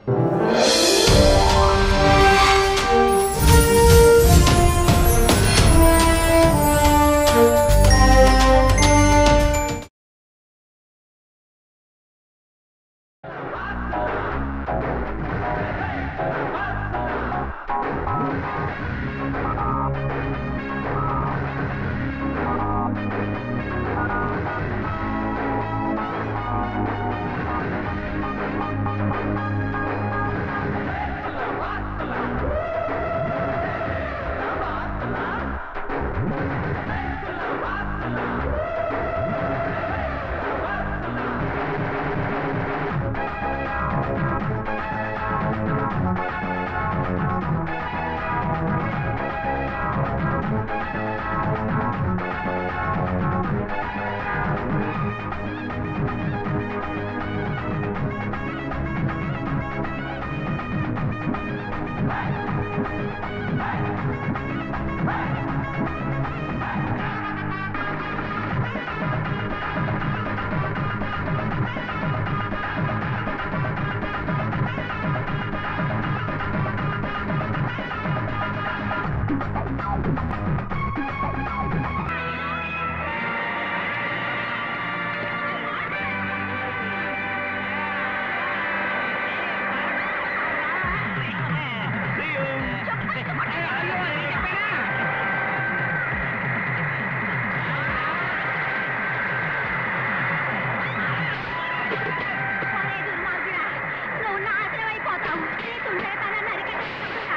నువ్వు నాశనం అయిపోతావు నీ తుంటేతనం నరికేటట్టుకుంటా.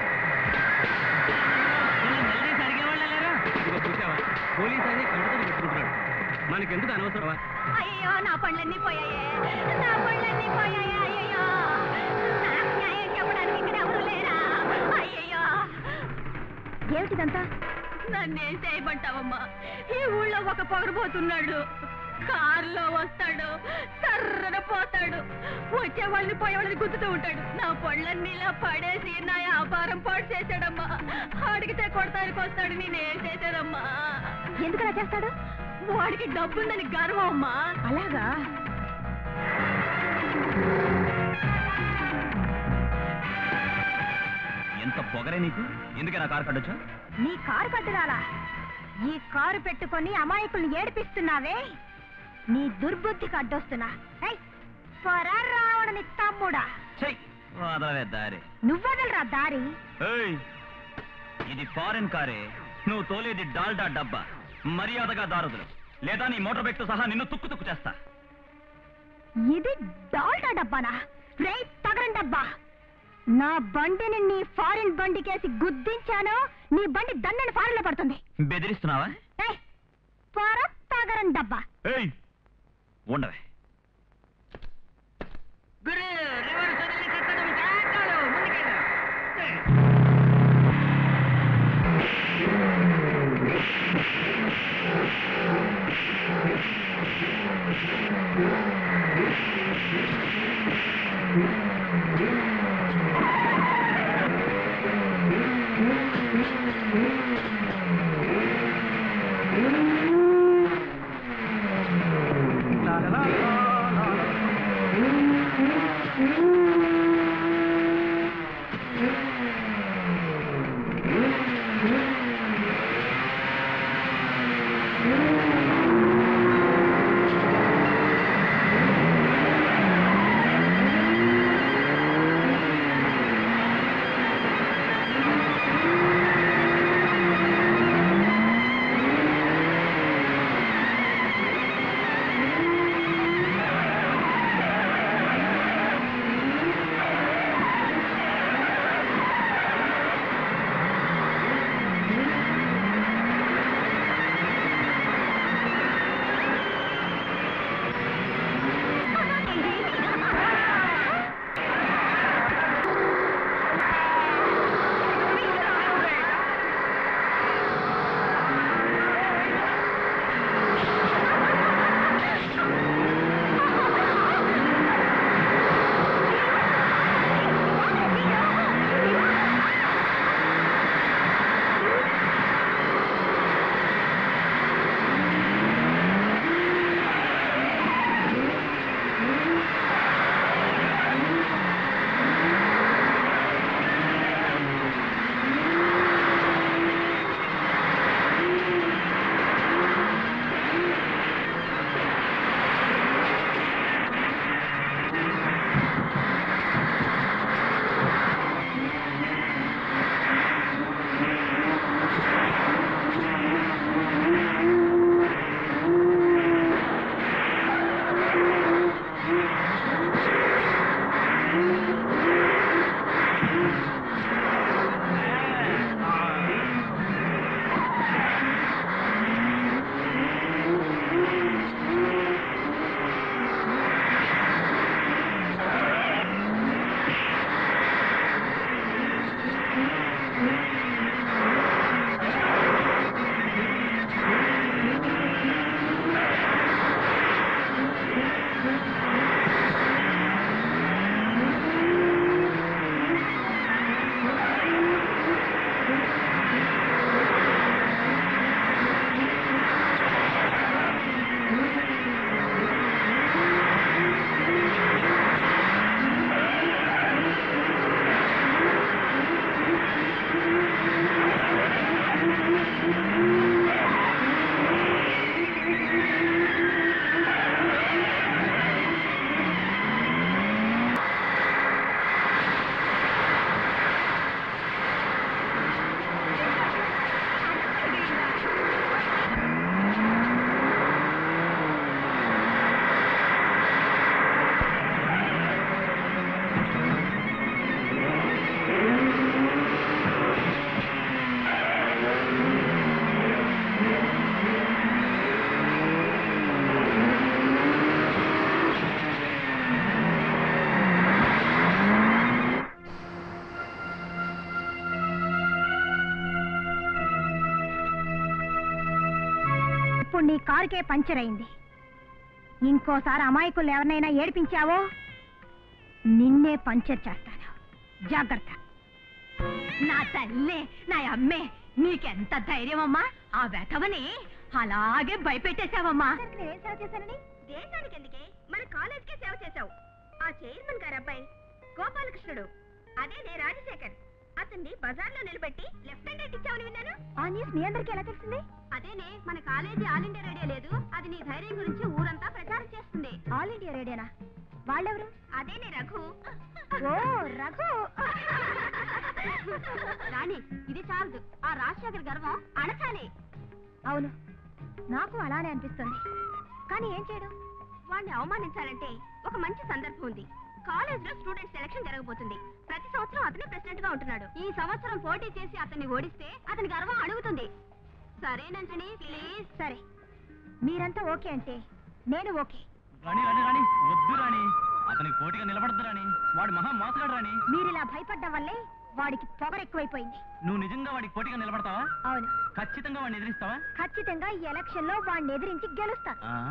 పోలీస్ అని కంటతో పెట్టుకుంటున్నాడు మనకెందుకు అనవసరమా అయ్యో నా పళ్ళన్నీ పోయాయే నా పళ్ళన్నీ పోయాయే అయ్యయ్యో నాకు న్యాయం చెప్పడానికి ఇక్కడ ఎవరు లేరా అయ్యయ్యో ఏమిటిదంతా నన్నేం చేయమంటావమ్మా ఈ ఊళ్ళో ఒక పొగరబోతున్నాడు కారులో వస్తాడు సర్రన పోతాడు వచ్చే వాళ్ళని పోయే వాళ్ళని గుద్దుతూ ఉంటాడు నా పళ్ళన్నీ ఇలా పడేసి నా వ్యాపారం పాడు చేశాడమ్మా అడిగితే కొడతానికి వస్తాడు నేనేం చేశానమ్మా ఎందుకలా చేస్తాడు వాడికి డబ్బుందని గర్వం అమ్మా అలాగా ఎంత పొగరే నీకు ఎందుకే నా కారు కట్టొచ్చా నీ కారు కట్టురాలా ఈ కారు పెట్టుకొని అమాయకుల్ని ఏడిపిస్తున్నావే నీ దుర్బుద్ధికి అడ్డొస్తున్నా ఏయ్, త్వర రావణని తమ్ముడా చెయ్ వదలవే దారి నువ్వెదలరా దారి ఏయ్ ఇది ఫారెన్ కారే నువ్వు తోలేది డాల్డా డబ్బా మర్యాదగా దారుదులు లేదా నీ మోటార్ బైక్ తో సహా నిన్ను తుక్కు తుక్కు చేస్తా ఇది డాల్డా డబ్బానా రే తగరం డబ్బా నా బండిని నీ ఫారిన్ బండికేసి గుద్దించాను నీ బండి దన్నని ఫారిన్ లో పడుతుంది బెదిరిస్తున్నావా ఏయ్, త్వర తగరం డబ్బా ఏయ్ ఉండవే గురు రివర్స్ వదిలి తిట్టడం చాలు ముందుకెళ్ళు La la la la ఇప్పుడు నీ కారుకే పంచర్ అయింది ఇంకోసారి అమాయకులు ఎవరినైనా ఏడిపించావో నిన్నే పంచర్ చేస్తాను జాగ్రత్త నా తల్లే నా అమ్మే నీకెంత ధైర్యం అమ్మా ఆ వెధవని అలాగే భయపెట్టేశావమ్మా నేను సేవ చేశానని దేశానికి ఎందుకే మన కాలేజ్కే సేవ చేశావు ఆ చైర్మన్ గారు అబ్బాయి గోపాలకృష్ణుడు అదే నే రాజశేఖర్ అతన్ని బజార్లో నిలబెట్టి లెఫ్ట్ హ్యాండ్ రైట్ ఇచ్చావని విన్నాను ఆ న్యూస్ మీ అందరికీ ఎలా తెలిసింది అదేనే మన కాలేజీ ఆల్ ఇండియా రేడియో లేదు అది నీ ధైర్యం గురించి ఊరంతా ప్రచారం చేస్తుంది ఆల్ ఇండియా రేడియోనా వాళ్ళెవరు అదేనే రఘు ఓ రఘు రాణి ఇది చాలదు ఆ రాజశేఖర్ గర్వం అణచాలి అవును నాకు అలానే అనిపిస్తుంది కానీ ఏం చేయడం వాడిని అవమానించాలంటే ఒక మంచి సందర్భం ఉంది కాలేజ్ లో స్టూడెంట్ సెలక్షన్ జరగబోతుంది ప్రతి సంవత్సరం అతనే ప్రెసిడెంట్ గా ఉంటున్నాడు ఈ సంవత్సరం పోటీ చేసి అతన్ని ఓడిస్తే అతని గర్వం అడుగుతుంది సరేనంటని ప్లీజ్ సరే మీరంతా ఓకే అంటే నేను ఓకే రాణి రాణి రాణి వద్దు రాణి అతనికి పోటీగా నిలబడద్దు రాణి వాడు మహా మోసగాడు రాణి మీరిలా భయపడ్డం వల్లే వాడికి పొగరెక్కువైపోయింది నువ్వు నిజంగా వాడికి పోటీగా నిలబడతావా అవును ఖచ్చితంగా వాడిని ఎదిరిస్తావా ఖచ్చితంగా ఈ ఎలక్షన్ లో వాడిని ఎదిరించి గెలుస్తాను ఆ?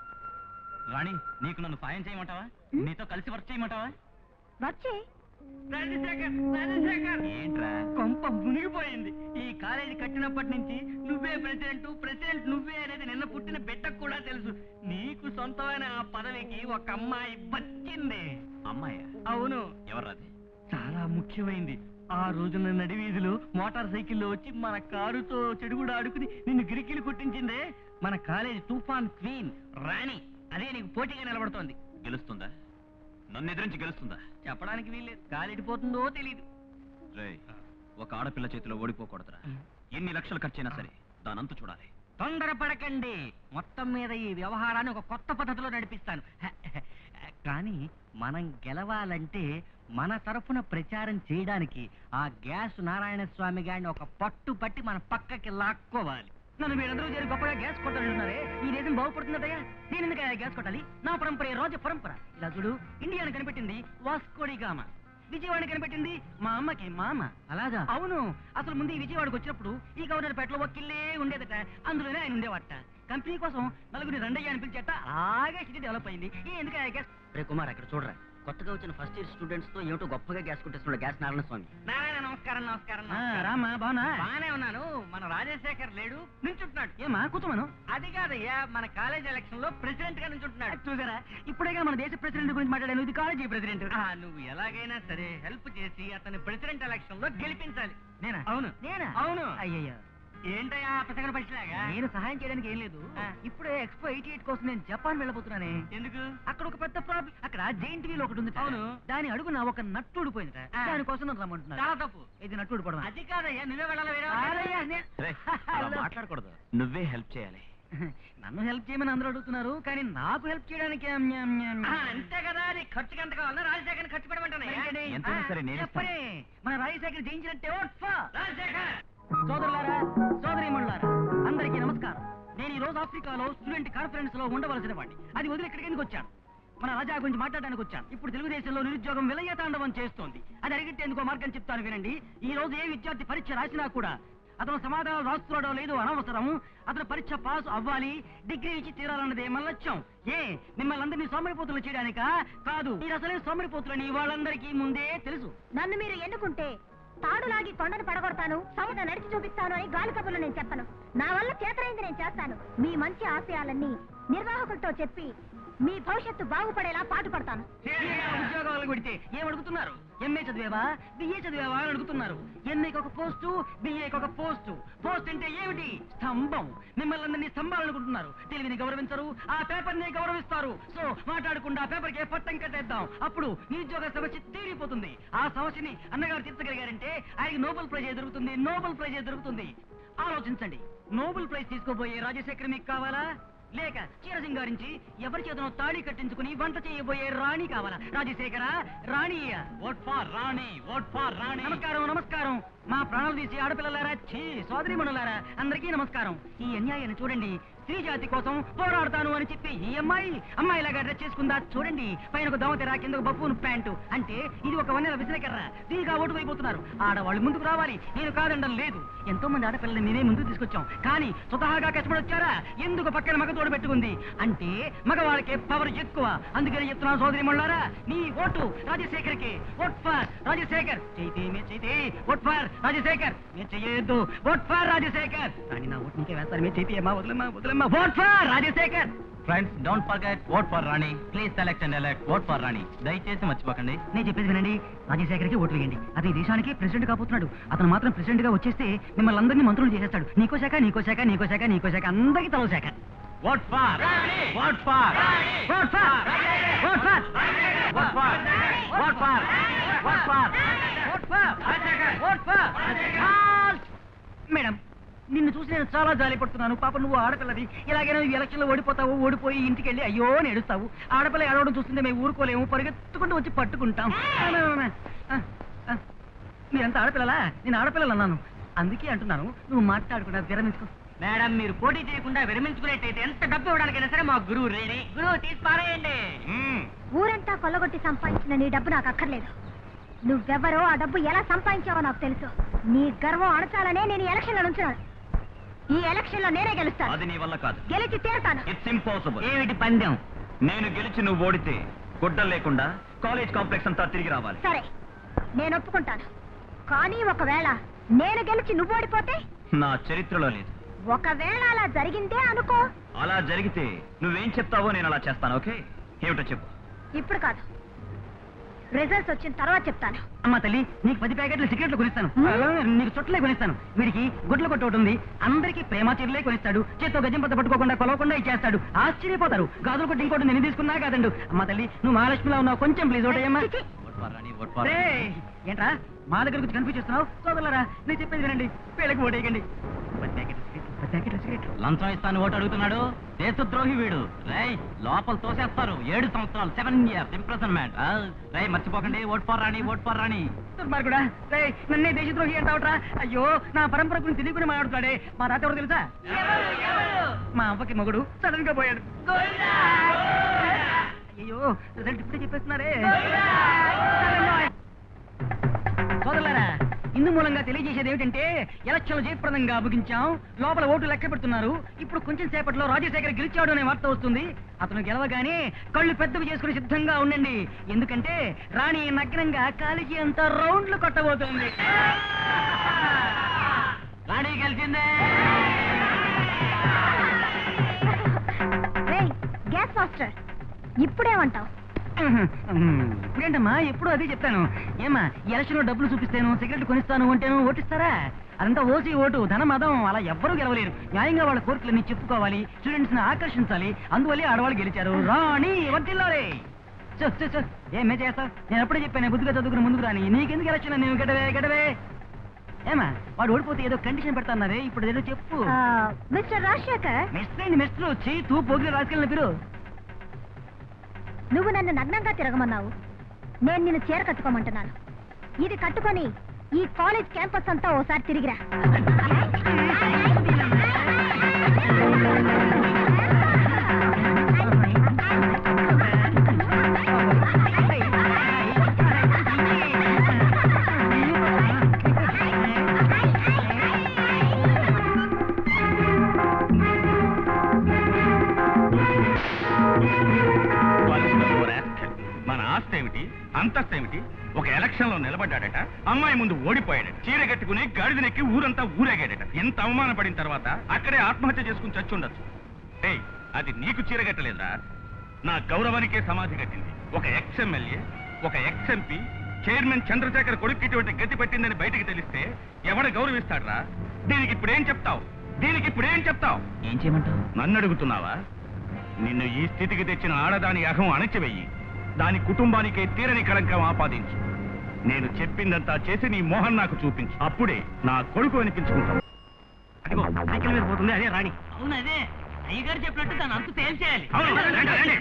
రాణి నీకు నన్ను సాయం చేయమంటావా నీతో కలిసి వర్క్ చేయమంటావా వచ్చే రాజశేఖర్ రాజశేఖర్ ఏంట్రా కొంప మునిగిపోయింది ఈ కాలేజీ కట్టినప్పటి నుంచి నువ్వే ప్రెసిడెంట్ ప్రెసిడెంట్ నువ్వే అనేది నిన్న పుట్టిన బిడ్డకు కూడా తెలుసు నీకు సొంతమైన ఆ పదవికి ఒక అమ్మాయి వచ్చింది అమ్మాయి అవును ఎవర్రాది చాలా ముఖ్యమైంది ఆ రోజున నడివీధిలో మోటార్ సైకిల్లో వచ్చి మన కారుతో చెడుగుడు ఆడుకుని నిన్ను గిరికిలు కొట్టించిందే మన కాలేజీ తుఫాన్ క్వీన్ రాణి అదే నీకు పోటీగా నిలబడుతోంది గెలుస్తుందా నన్ను ఎదిరించి గెలుస్తుందా చెప్పడానికి వీల్లేదు కాలిడిపోతుందో తెలియదు రేయ్ ఒక ఆడపిల్ల చేతిలో ఓడిపోకూడదురా ఎన్ని లక్షలు ఖర్చైనా సరే దానంతు చూడాలి తొందరపడకండి మొత్తం మీద ఈ వ్యవహారాన్ని ఒక కొత్త పద్ధతిలో నడిపిస్తాను కానీ మనం గెలవాలంటే మన తరఫున ప్రచారం చేయడానికి ఆ గ్యాస్ నారాయణ స్వామి గారిని ఒక పట్టు పట్టి మన పక్కకి లాక్కోవాలి నన్ను మీరందరూ చేరి గొప్పగా గ్యాస్ కొట్టాలంటున్నారే ఈ దేశం బాగుపడుతుందయ్యా నేను ఎందుకు గ్యాస్ కొట్టాలి నా పరంపర ఈ రోజు పరంపర ఇలా చూడు ఇండియాను కనిపెట్టింది వాస్కోడి గామ విజయవాడ కనిపెట్టింది మా అమ్మకి మా అమ్మ అలాగా అవును అసలు ముందు ఈ విజయవాడకు వచ్చినప్పుడు ఈ గవర్నర్ పేటలో ఒక ఇల్లే ఉండేదట అందులోనే ఆయన ఉండేవాట కంపెనీ కోసం నలుగురిని రెండయ్య అని పిలిచేట అలాగే సిటీ డెవలప్ అయింది ఈ ఎందుకు ఆ గ్యాస్ రే కుమార్ అక్కడ చూడరా కొత్తగా వచ్చిన ఫస్ట్ ఇయర్ స్టూడెంట్స్ తో ఏమిటో గొప్పగా గ్యాస్ కొట్టేస్తున్నాడు గ్యాస్ నారాయణ స్వామి నారాయణ నమస్కారం నమస్కారం రామా బాగున్నా బాగానే ఉన్నాను మన రాజశేఖర్ లేడు నించుంటున్నాడు ఏమా కూర్చోమను అది కాదయ్యా మన కాలేజ్ ఎలక్షన్ లో ప్రెసిడెంట్ గా నించుంటున్నాడు చూసారా ఇప్పుడేగా మన దేశ ప్రెసిడెంట్ గురించి మాట్లాడాను ఇది కాలేజీ ప్రెసిడెంట్ నువ్వు ఎలాగైనా సరే హెల్ప్ చేసి అతని ప్రెసిడెంట్ ఎలక్షన్ లో గెలిపించాలి నేనా అవును నేనా అవును అయ్యయ్యో ఏంటయ్యా పసగడ పచ్చిలాగా నేను సహాయం చేయడానికి ఏం లేదు ఇప్పుడే ఎక్స్పో ఎయిటీ ఎయిట్ కోసం నేను జపాన్ వెళ్ళబోతున్నానే ఎందుకు అక్కడ ఒక పెద్ద ప్రాబ్లం అక్కడ జైంట్ వీల్ ఒకటి ఉంది అవును దాని అడుగున ఒక నట్టు ఊడిపోయింది దానికోసం నన్ను రమ్మంటున్నారు చాలా తప్పు ఇది నట్టు ఊడిపోవడం అది కాదయ్యా నువ్వే వెళ్ళాలి రేయ్, అలా మాట్లాడకూడదు నువ్వే హెల్ప్ చేయాలి నన్ను హెల్ప్ చేయమని అందరూ అడుగుతున్నారు కానీ నాకు హెల్ప్ చేయడానికి మ్యామ్, మ్యామ్, మ్యామ్. అంతే కదా నీ ఖర్చుకి ఎంత కావాలో రాజశేఖర్ ఖర్చు పెట్టమంటాను ఎంతైనా సరే నేను ఇస్తాను. మన రాజశేఖర్ జయించినట్టే ఓట్ ఫర్ రాజశేఖర్ సోదరులారా సోదరీమణులారా అందరికీ నమస్కారం నేను ఈ రోజు ఆఫ్రికాలో స్టూడెంట్ కాన్ఫరెన్స్ లో ఉండవలసిన వాడిని అది వదిలి ఇక్కడికి ఎందుకు వచ్చాను మన రాజా గురించి మాట్లాడడానికి వచ్చాను ఇప్పుడు తెలుగుదేశంలో నిరుద్యోగం విలయతాండవం చేస్తోంది అది అడిగిట్టేందుకో మార్గం చెప్తాను వినండి ఈ రోజు ఏ విద్యార్థి పరీక్ష రాసినా కూడా అతను సమాధానం రాస్తున్నాడో లేదో అనవసరం అతను పరీక్ష పాస్ అవ్వాలి డిగ్రీ ఇచ్చి తీరాలన్నదే మన లక్ష్యం ఏ మిమ్మల్ని అందరినీ సోమరిపోతులు చేయడానికా కాదు మీరు అసలే సోమరిపోతులని వాళ్ళందరికీ ముందే తెలుసు నన్ను మీరు ఎన్నుకుంటే తాడులాగి కొండను పడగొడతాను సముద్ర నడిచి చూపిస్తాను అని గాలి కబుర్లు నేను చెప్పను నా వల్ల చేతనైంది నేను చేస్తాను మీ మంచి ఆశయాలన్నీ నిర్వాహకులతో చెప్పి మీ భవిష్యత్తు బాగుపడేలా పాటుపడతాను ఉద్యోగాలు కొడితే ఏం అడుగుతున్నారు ఎంఏ చదివేవా బిఏ చదివేవా అని అడుగుతున్నారు ఎంఏకి ఒక పోస్టు బిఏకి ఒక పోస్టు పోస్ట్ అంటే ఏమిటి స్తంభం మిమ్మల్ని అందరినీ స్తంభాలనుకుంటున్నారు తెలివిని గౌరవించరు ఆ పేపర్ ని గౌరవిస్తారు సో మాట్లాడకుండా ఆ పేపర్ కి పట్టం కట్టేద్దాం అప్పుడు నిరుద్యోగ సమస్య తీరిపోతుంది ఆ సమస్యని అన్నగారు తీర్చగలిగారంటే ఆయనకి నోబెల్ ప్రైజ్ దొరుకుతుంది నోబెల్ ప్రైజ్ దొరుకుతుంది ఆలోచించండి నోబెల్ ప్రైజ్ తీసుకోబోయే రాజశేఖర్ మీకు కావాలా లేక చీర సింగారించి ఎవరి చేతనో తాళి కట్టించుకుని వంట చేయబోయే రాణి కావాలా Rajasekhara Rani vote for Rani vote for Rani నమస్కారం నమస్కారం మా ప్రాణాలు తీసి ఆడపిల్లలారా ఛీ సోదరిమణులారా అందరికీ నమస్కారం ఈ అన్యాయాన్ని చూడండి స్త్రీ జాతి కోసం పోరాడతాను అని చెప్పి ఈ అమ్మాయి అమ్మాయిలాగా డ్రెస్ చేసుకుందా చూడండి పైన ఒక దోమతెర కింద ఒక బఫూన్ ప్యాంటు అంటే ఇది ఒక వన్నెల విసిరకర్ర దీనిగా ఓటు అయిపోతున్నారు ఆడవాళ్ళు ముందుకు రావాలి నేను కాదండం లేదు ఎంతో మంది ఆడపిల్లల్ని నేనే ముందుకు తీసుకొచ్చాం కానీ స్వతహాగా కష్టపడి వచ్చారా ఎందుకు పక్కన మగ తోడు పెట్టుకుంది అంటే మగవాళ్ళకి పవర్ ఎక్కువ అందుకని చెప్తున్నాను సోదరి మొళ్ళారా నీ ఓటు రాజశేఖర్కి ఓట్ ఫర్ రాజశేఖర్ చైతే మే చైతే ఓట్ ఫర్ రాజశేఖర్ నేను చెయ్యొద్దు ఓట్ ఫర్ రాజశేఖర్ కానీ నా ఓట్ నీకే వేస్తారు మే చైతే అమ్మా వదిలేమ్మా వదిలేమ్మా vote for Rajasekhar friends don't forget vote for Rani please select and elect vote for Rani దయచేసి మర్చిపోకండి నేను చెప్పేది వినండి రాజశేఖర్కి ఓటు వేయండి అతను ఈ దేశానికి ప్రెసిడెంట్ కాబోతున్నాడు అతను మాత్రం ప్రెసిడెంట్ గా వచ్చేస్తే మిమ్మల్ని అందరినీ మంత్రులు చేసేస్తాడు నీకో శాఖ నీకో శాఖ నీకో శాఖ నీకో శాఖ అందరికీ తలో శాఖ vote for vote for vote for vote for vote for vote for vote for vote for vote for halt! Madam నిన్ను చూసి నేను చాలా జాలి పడుతున్నాను పాప నువ్వు ఆడపిల్లది ఇలాగైనా ఈ ఎలక్షన్ లో ఓడిపోతావు ఓడిపోయి ఇంటికి వెళ్ళి అయ్యో అని ఏడుస్తావు ఆడపిల్ల ఏడవడం చూస్తుంటే మేము ఊరుకోలేము పరిగెత్తుకుంటూ వచ్చి పట్టుకుంటాం ఆ, ఆ, మీరంతా ఆడపిల్లలా నేను ఆడపిల్లలు అన్నాను అందుకే అంటున్నాను నువ్వు మాట్లాడకుండా విరమించుకో మేడం మీరు పోటీ చేయకుండా విరమించుకునేట్టయితే ఎంత డబ్బు ఇవ్వడానికైనా సరే మా గురువు రెడీ గురువు తీసి పారేయండి ఊరంతా కొల్లగొట్టి సంపాదించిన నీ డబ్బు నాకు అక్కర్లేదు నువ్వెవరో ఆ డబ్బు ఎలా సంపాదించావో నాకు తెలుసు నీ గర్వం అణచాలనే నేను ఈ ఎలక్షన్ లో నుంచున్నాను ఈ ఎలక్షన్ లో నేనే గెలుస్తాను అది నీ వల్ల కాదు గెలిచి తీరుతాను ఇట్స్ ఇంపాసిబుల్ ఏమిటి పందెం నేను గెలిచి నువ్వు ఓడితే గుడ్డలు లేకుండా కాలేజ్ కాంప్లెక్స్ అంతా తిరిగి రావాలి సరే నేను ఒప్పుకుంటాను కానీ ఒకవేళ నేను గెలిచి నువ్వు ఓడిపోతే నా చరిత్రలో లేదు ఒకవేళ అలా జరిగిందే అనుకో అలా జరిగితే నువ్వేం చెప్తావో నేను అలా చేస్తాను ఓకే ఏమిటో చెప్పు ఇప్పుడు కాదు రిజల్ట్స్ వచ్చిన తర్వాత చెప్తాను అమ్మా తల్లి నీకు పది ప్యాకెట్లు సిగరెట్లు కొనిస్తాను హ్మ్? అలాగే నీకు చుట్టలే కొనిస్తాను వీడికి గుడ్ల కొట్టు ఒకటి ఉంది అందరికి ప్రేమ చీరలే కొనిస్తాడు చేత్తో గజం పత్త పట్టుకోకుండా కొలవకుండా ఇచ్చేస్తాడు ఆశ్చర్యపోతారు గాజులు కొట్టి ఇంకోటి నేను తీసుకున్నా కాదండు అమ్మా తల్లి నువ్వు మహాలక్ష్మిలా ఉన్నావు కొంచెం ప్లీజ్ ఒకటేమ్మా చిచి, vote for Rani vote for రేయ్, ఏంట్రా మా దగ్గర గురించి కన్ఫ్యూజ్ చేస్తున్నావు సోదరులారా నేను చెప్పేది వినండి వీళ్ళకి ఓటేయకండి పది ప్యాకెట్లు సిగరెట్లు, పది ప్యాకెట్లు సిగరెట్లు లంచం ఇస్తాను ఓటు అడుగుతున్నాడు దేశద్రోహి వీడు రై లోపల తోసేస్తారు ఏడు సంవత్సరాలు సెవెన్ ఇయర్స్ ఇంప్రెసన్మెంట్ రై మర్చిపోకండి vote for Rani vote for Rani దుర్మార్గుడా రే నన్నే దేశద్రోహి అంటావుట్రా అయ్యో నా పరంపర గురించి తెలియకుండా మాట్లాడుతాడే మా తాత ఎవరు తెలుసా మా అవ్వకి మొగుడు సడన్ గా పోయాడు అయ్యో రిజల్ట్ ఇప్పుడే చెప్పేస్తున్నారే సోదరులారా ఇందు మూలంగా తెలియజేసేది ఏమిటంటే ఎలక్షన్లు జయప్రదంగా ముగించాం లోపల ఓటు లెక్క పెడుతున్నారు ఇప్పుడు కొంచెం సేపట్లో రాజశేఖర్ గెలిచాడు అనే వార్త వస్తుంది అతను గెలవగానే కళ్ళు పెద్దవి చేసుకుని సిద్ధంగా ఉండండి ఎందుకంటే రాణి నగ్నంగా కాలికి అంత రౌండ్లు కొట్టబోతుంది రాణి గెలిచిందే రేయ్ గ్యాస్ మాస్టర్ ఇప్పుడేమంటావు ఇప్పుడేంటమ్మా ఎప్పుడు అదే చెప్తాను ఏమా ఎలక్షన్ లో డబ్బులు చూపిస్తాను సిగరెట్ కొనిస్తాను అంటేను ఓటిస్తారా అదంతా ఓసి ఓటు ధన మదం అలా ఎవ్వరూ గెలవలేరు న్యాయంగా వాళ్ళ కోరికలన్నీ చెప్పుకోవాలి స్టూడెంట్స్ ని ఆకర్షించాలి అందువల్లే ఆడవాళ్ళు గెలిచారు రాణి వర్తిల్లారే చూ చూ చూ ఏమే చేస్తావు నేను అప్పుడే చెప్పాను బుద్ధిగా చదువుకుని ముందుకు రాని నీకెందుకు ఎలక్షన్ నేను గడవే గడవే ఏమా వాడు ఓడిపోతే ఏదో కండిషన్ పెడతాన్నారే ఇప్పుడు ఏదో చెప్పు ఆ, మిస్టర్ రాజశేఖర్ మిస్టర్ అండి మిస్టర్ వచ్చి తూ పోగిలి రాసుకెళ్ళిన మీరు నువ్వు నన్ను నగ్నంగా తిరగమన్నావు నేను నిన్ను చీర కట్టుకోమంటున్నాను ఇది కట్టుకొని ఈ కాలేజ్ క్యాంపస్ అంతా ఓసారి తిరిగిరా మన ఆస్తి ఏమిటి అంతస్తు ఏమిటి ఒక ఎలక్షన్ లో నిలబడ్డాడట అమ్మాయి ముందు ఓడిపోయాడట చీర కట్టుకుని గాడిదనెక్కి ఊరంతా ఊరేగాడట ఎంత అవమానపడిన తర్వాత అక్కడే ఆత్మహత్య చేసుకుని చచ్చుండొచ్చు ఏయ్ అది నీకు చీర కట్టలేదురా నా గౌరవానికే సమాధి కట్టింది ఒక ఎక్స్ ఎమ్మెల్యే ఒక ఎక్స్ ఎంపీ చైర్మన్ చంద్రశేఖర్ కొడుకు ఇటువంటి గతి పట్టిందని బయటికి తెలిస్తే ఎవడ గౌరవిస్తాడ్రా దీనికి ఇప్పుడేం చెప్తావు దీనికి ఇప్పుడేం చెప్తావు ఏం చేయమంటావు నన్ను అడుగుతున్నావా నిన్ను ఈ స్థితికి తెచ్చిన ఆడదాని అహం అణచివెయ్యి దాని కుటుంబానికే తీరని కళంకం ఆపాదించు నేను చెప్పిందంతా చేసి నీ మోహన్ నాకు చూపించు అప్పుడే నా కొడుకు అనిపించుకుంటావు అదిగో సైకిల్ మీద పోతుంది అదే రాణి అవును అదే అయ్యగారు చెప్పినట్టు దాని అంతు తేల్చేయాలి అవును, రండి, రండి.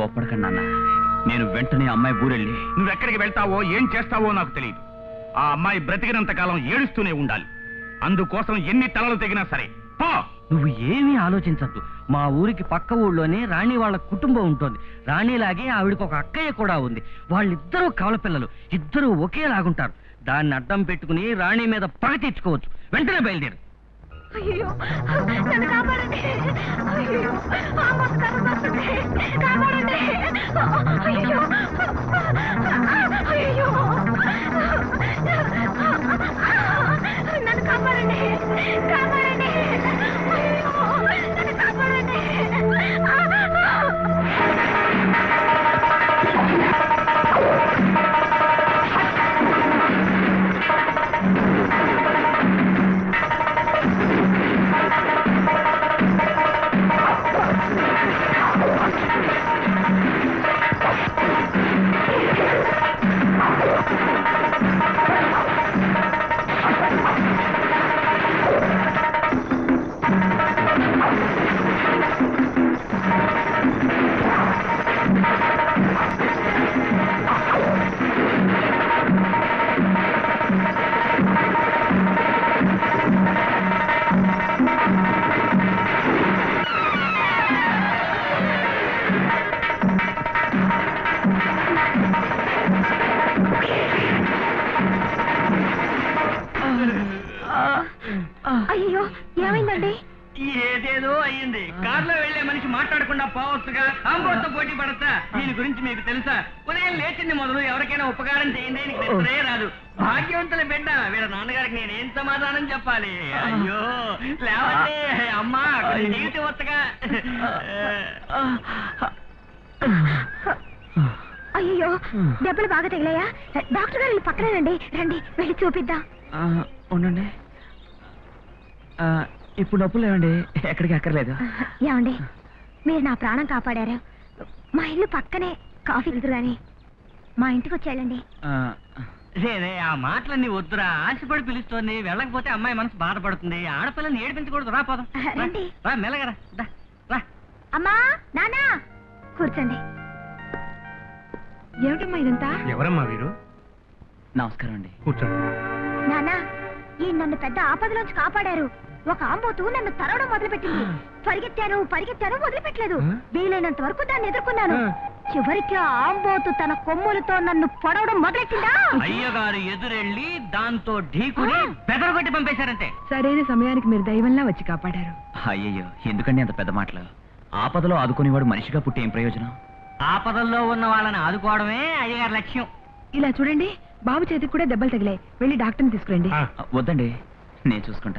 కోపడకండి నాన్న నేను వెంటనే అమ్మాయి ఊరెళ్ళి నువ్వెక్కడికి వెళ్తావో ఏం చేస్తావో నాకు తెలియదు ఆ అమ్మాయి బ్రతికినంత కాలం ఏడుస్తూనే ఉండాలి అందుకోసం ఎన్ని తలలు తెగినా సరే పో నువ్వు ఏమీ ఆలోచించద్దు మా ఊరికి పక్క ఊళ్ళోనే రాణి వాళ్ళ కుటుంబం ఉంటుంది రాణిలాగే ఆవిడకి ఒక అక్కయ్య కూడా ఉంది వాళ్ళిద్దరూ కవల పిల్లలు ఇద్దరూ ఒకేలాగుంటారు దాన్ని అడ్డం పెట్టుకుని రాణి మీద పగ తెచ్చుకోవచ్చు వెంటనే బయలుదేరు అయ్యో నన్ను కాపాడండి అయ్యో ఆంబోతు కరుకొస్తుంది కాపాడండి అయ్యో అయ్యో నన్ను కాపాడండి కాపాడండి అయ్యో నన్ను కాపాడండి అయ్యో ఏమైందండి ఏదేదో అయ్యింది కార్లో వెళ్లే మనిషి మాట్లాడకుండా పోవచ్చుగా ఆంబోతో పోటీ పడతా దీని గురించి మీకు తెలుసా ఉదయం లేచింది మొదలు ఎవరికైనా ఉపకారం చేయండి నీకు నిద్రే రాదు భాగ్యవంతుల బిడ్డ వీళ్ళ నాన్నగారికి నేను ఏం సమాధానం చెప్పాలి అయ్యో లేవండి అమ్మా కొంచెం నీటి వత్తగా అయ్యో దెబ్బలు బాగా తగిలాయా డాక్టర్ గారు ఈ పక్కనేనండి రండి వెళ్ళి చూపిద్దాం ఉండండి ఇప్పుడు నొప్పులు లేవండి ఎక్కడికి అక్కర్లేదు ఏమండి మీరు నా ప్రాణం కాపాడారు మా ఇల్లు పక్కనే కాఫీ ఎదురుగాని మా ఇంటికి వచ్చేళ్ళండి రే ఆ మాటలన్నీ వద్దురా ఆశపడి పిలుస్తోంది వెళ్ళకపోతే అమ్మాయి మనసు బాధపడుతుంది ఆడపిల్లని ఏడిపించకూడదు రా పోదాం రా, రండి. రా మెల్లగరా దా, రా అమ్మా నానా కూర్చోండి ఏమిటమ్మా ఇదంతా ఎవరమ్మా వీరు నమస్కారం అండి కూర్చోండి నానా ఈ నన్ను పెద్ద ఆపదలోంచి కాపాడారు ఒక ఆంబోతు నన్ను తరవడం మొదలుపెట్టింది పరిగెత్తాను పరిగెత్తాను వదిలిపెట్టలేదు వీలైనంత వరకు దాన్ని ఎదుర్కొన్నాను చివరికి ఆ ఆంబోతు తన కొమ్ములతో నన్ను పొడవడం మొదలెట్టిందా అయ్యగారు ఎదురెళ్ళి దాంతో ఢీకుని బెదరగొట్టి పంపేశారంటే సరైన సమయానికి మీరు దైవంలా వచ్చి కాపాడారు అయ్యయ్యో ఎందుకండి అంత పెద్ద మాటలు ఆపదలో ఆదుకునేవాడు మనిషిగా పుట్టి ఏం ప్రయోజనం ఆపదల్లో ఉన్న వాళ్ళని ఆదుకోవడమే అయ్యగారి లక్ష్యం ఇలా చూడండి బాబు చేతికి కూడా దెబ్బలు తగిలాయి వెళ్ళి డాక్టర్ని తీసుకురండి ఆ, ఆ, వద్దండి నేను చూసుకుంటా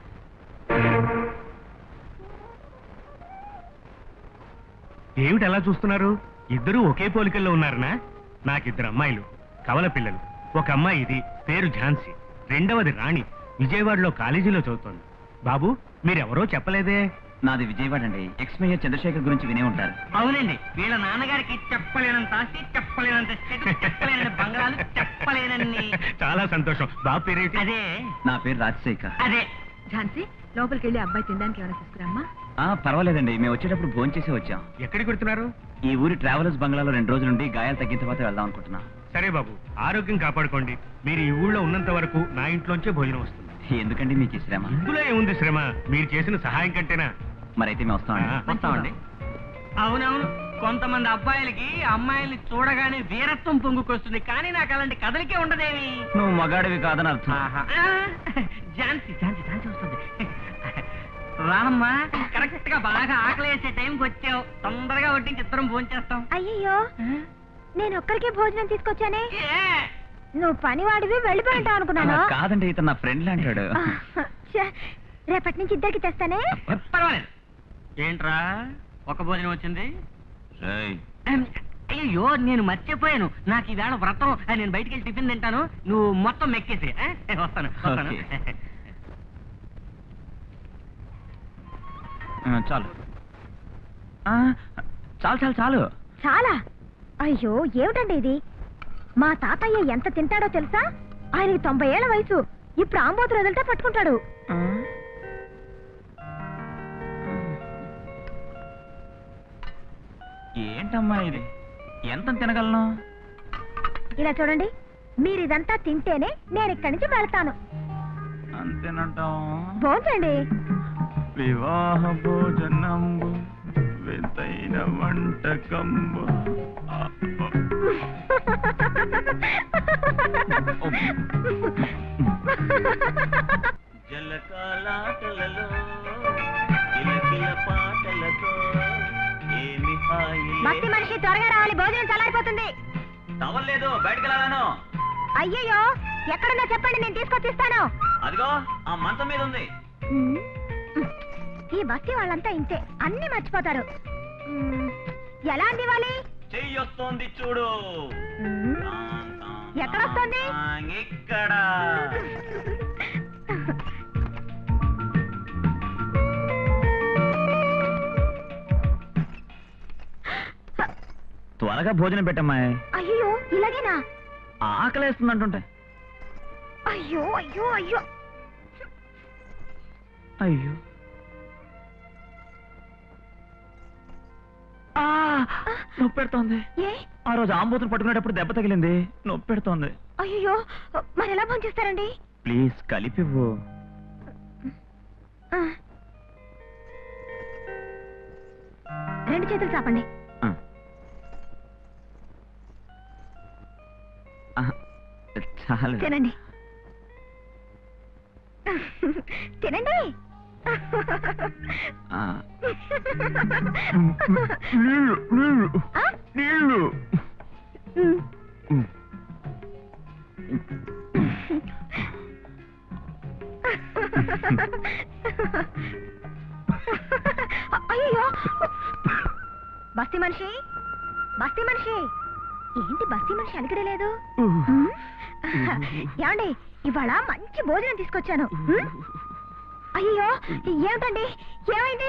ఏమిటి ఎలా చూస్తున్నారు ఇద్దరూ ఒకే పోలికల్లో ఉన్నారనా నాకిద్దరు అమ్మాయిలు కవల పిల్లలు ఒక అమ్మాయి ఇది పేరు ఝాన్సీ రెండవది రాణి విజయవాడలో కాలేజీలో చదువుతోంది బాబు మీరెవరో చెప్పలేదే నాది విజయవాడ అండి ఎక్స్ మేయర్ చంద్రశేఖర్ గురించి వినే ఉంటారు అవునండి వీళ్ళ నాన్నగారికి చెప్పలేనంత ఆస్తి చెప్పలేనంత స్థితి చెప్పలేనన్ని బంగాళాలు చెప్పలేనన్ని చాలా సంతోషం బాబు పేరేంటి అదే నా పేరు రాజశేఖర్ అదే ఝాన్సీ లోపలికి వెళ్ళి అబ్బాయి తినడానికి ఏమైనా తీసుకురామ్మా ఆ పర్వాలేదండి మేము వచ్చేటప్పుడు భోజనం చేసి వచ్చాం ఎక్కడికి వెళ్తున్నారు ఈ ఊరి ట్రావెలర్స్ బంగ్లాలో రెండు రోజుల నుండి గాయాలు తగ్గిన తర్వాత వెళ్దాం అనుకుంటున్నాం సరే బాబు ఆరోగ్యం కాపాడుకోండి మీరు ఈ ఊళ్ళో ఉన్నంత వరకు నా ఇంట్లోంచే భోజనం వస్తుంది ఎందుకండి మీకు ఈ శ్రమ ఇందులో ఏముంది శ్రమ మీరు చేసిన సహాయం కంటేనా మరైతే మేము వస్తామండి ఆ. వస్తామండి అవునవును కొంతమంది అబ్బాయిలకి అమ్మాయిల్ని చూడగానే వీరత్వం పొంగుకొస్తుంది కానీ నాకు అలాంటి కథలకే ఉండదేమి నువ్వు మగాడివి కాదని అర్థం ఆహా. ఆ, ఝాన్సీ ఝాన్సీ ఝాన్సీ వస్తుంది రానమ్మా కరెక్ట్ గా బాగా ఆకలి వేసే టైంకి వచ్చావు తొందరగా వడ్డించి ఇద్దరం భోంచేస్తాం అయ్యయ్యో నేను ఒక్కరికే భోజనం తీసుకొచ్చానే ఏ? నువ్వు పనివాడివి వెళ్ళిపోయి ఉంటావు అనుకున్నాను ఆ, కాదండి ఇతను నా ఫ్రెండ్ అంటాడు ఆ, ఛే, రేపటి నుంచి ఇద్దరికి తెస్తానే పర్వాలేదు ఏంట్రా ఒక భోజనం వచ్చింది రేయ్, అహం, అయ్యో నేను మర్చిపోయాను నాకు ఈవేళ వ్రతం ఆ, నేను బయటికి వెళ్ళి టిఫిన్ తింటాను నువ్వు మొత్తం మెక్కేసి ఆ? వస్తాను వస్తాను ఓకే. ఆ, చాలు ఆ, చాలు చాలు చాలు చాలా అయ్యో ఏమిటండి ఇది మా తాతయ్య ఎంత తింటాడో తెలుసా ఆయనకి తొంభై ఏళ్ల వయసు ఇప్పుడు ఆంబోతులు వదిలితే పట్టుకుంటాడు ఏంట ఏంటమ్మా ఇది ఎంత తినగలను ఇలా చూడండి మీరు ఇదంతా తింటేనే నేను ఇక్కడి నుంచి వెళ్తాను అంతేనంటాం భోంచండి వివాహ భోజనంబు వింతైన వంటకంబు జలకాలాటలలో కిలకిల పాటలతో ఏమి భక్తి మనిషి త్వరగా రావాలి భోజనం చల్లారిపోతుంది తవలేదు బయటకు వెళ్ళాలను అయ్యయ్యో ఎక్కడున్నా చెప్పండి నేను తీసుకొచ్చిస్తాను అదిగో ఆ మంచం మీద ఉంది మ్మ్. ఈ బస్తీ వాళ్ళంతా ఇంతే అన్ని మర్చిపోతారు మ్మ్. ఎలా అందివ్వాలి చెయ్యి వస్తోంది చూడు మ్మ్. తాం, తాం, ఎక్కడొస్తోంది? తాం, ఇక్కడ త్వరగా భోజనం పెట్టమ్మా అయ్యో ఇలాగేనా ఆకలేస్తుంది అంటుంటే అయ్యో అయ్యో అయ్యో అయ్యో ఆ, నొప్పి పెడుతోంది ఏ ఆ రోజు ఆంబూతులు పట్టుకునేటప్పుడు దెబ్బ తగిలింది నొప్పి పెడుతోంది అయ్యో మరి ఎలా భోంచేస్తారండి ప్లీజ్ కలిపివ్వు ఆ. రెండు చేతులు చాపండి ఆ. ఆ, చాలు తినండి తినండి ఆ. నీళ్ళు నీళ్ళు ఆ? నీళ్ళు మ్. అయ్యో బస్తీ మనిషి బస్తీ మనిషి ఏంటి బస్తీ మనిషి అలిగడే లేదు మ్? ఏమండి ఇవాళ మంచి భోజనం తీసుకొచ్చాను మ్? అయ్యో ఏమిటండి ఏమైంది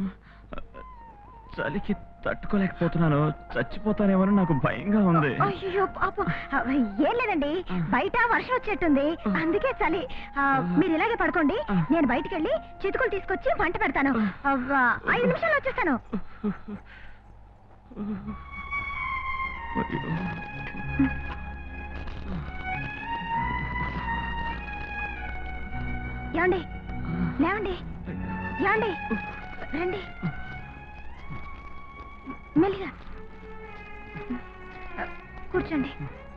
చలికి తట్టుకోలేకపోతున్నాను చచ్చిపోతానేమో నాకు భయంగా ఉంది అయ్యో పాపం ఏం లేదండి బయట వర్షం వచ్చేట్టుంది అందుకే చలి ఆ, మీరు ఇలాగే పడుకోండి నేను బయటికి వెళ్ళి చితుకులు తీసుకొచ్చి వంట పెడతాను అవ్వా, ఐదు నిమిషాలు వచ్చేస్తాను అయ్యో. ఏమండి లేవండి ఏమండి రండి మెల్లిగా కూర్చోండి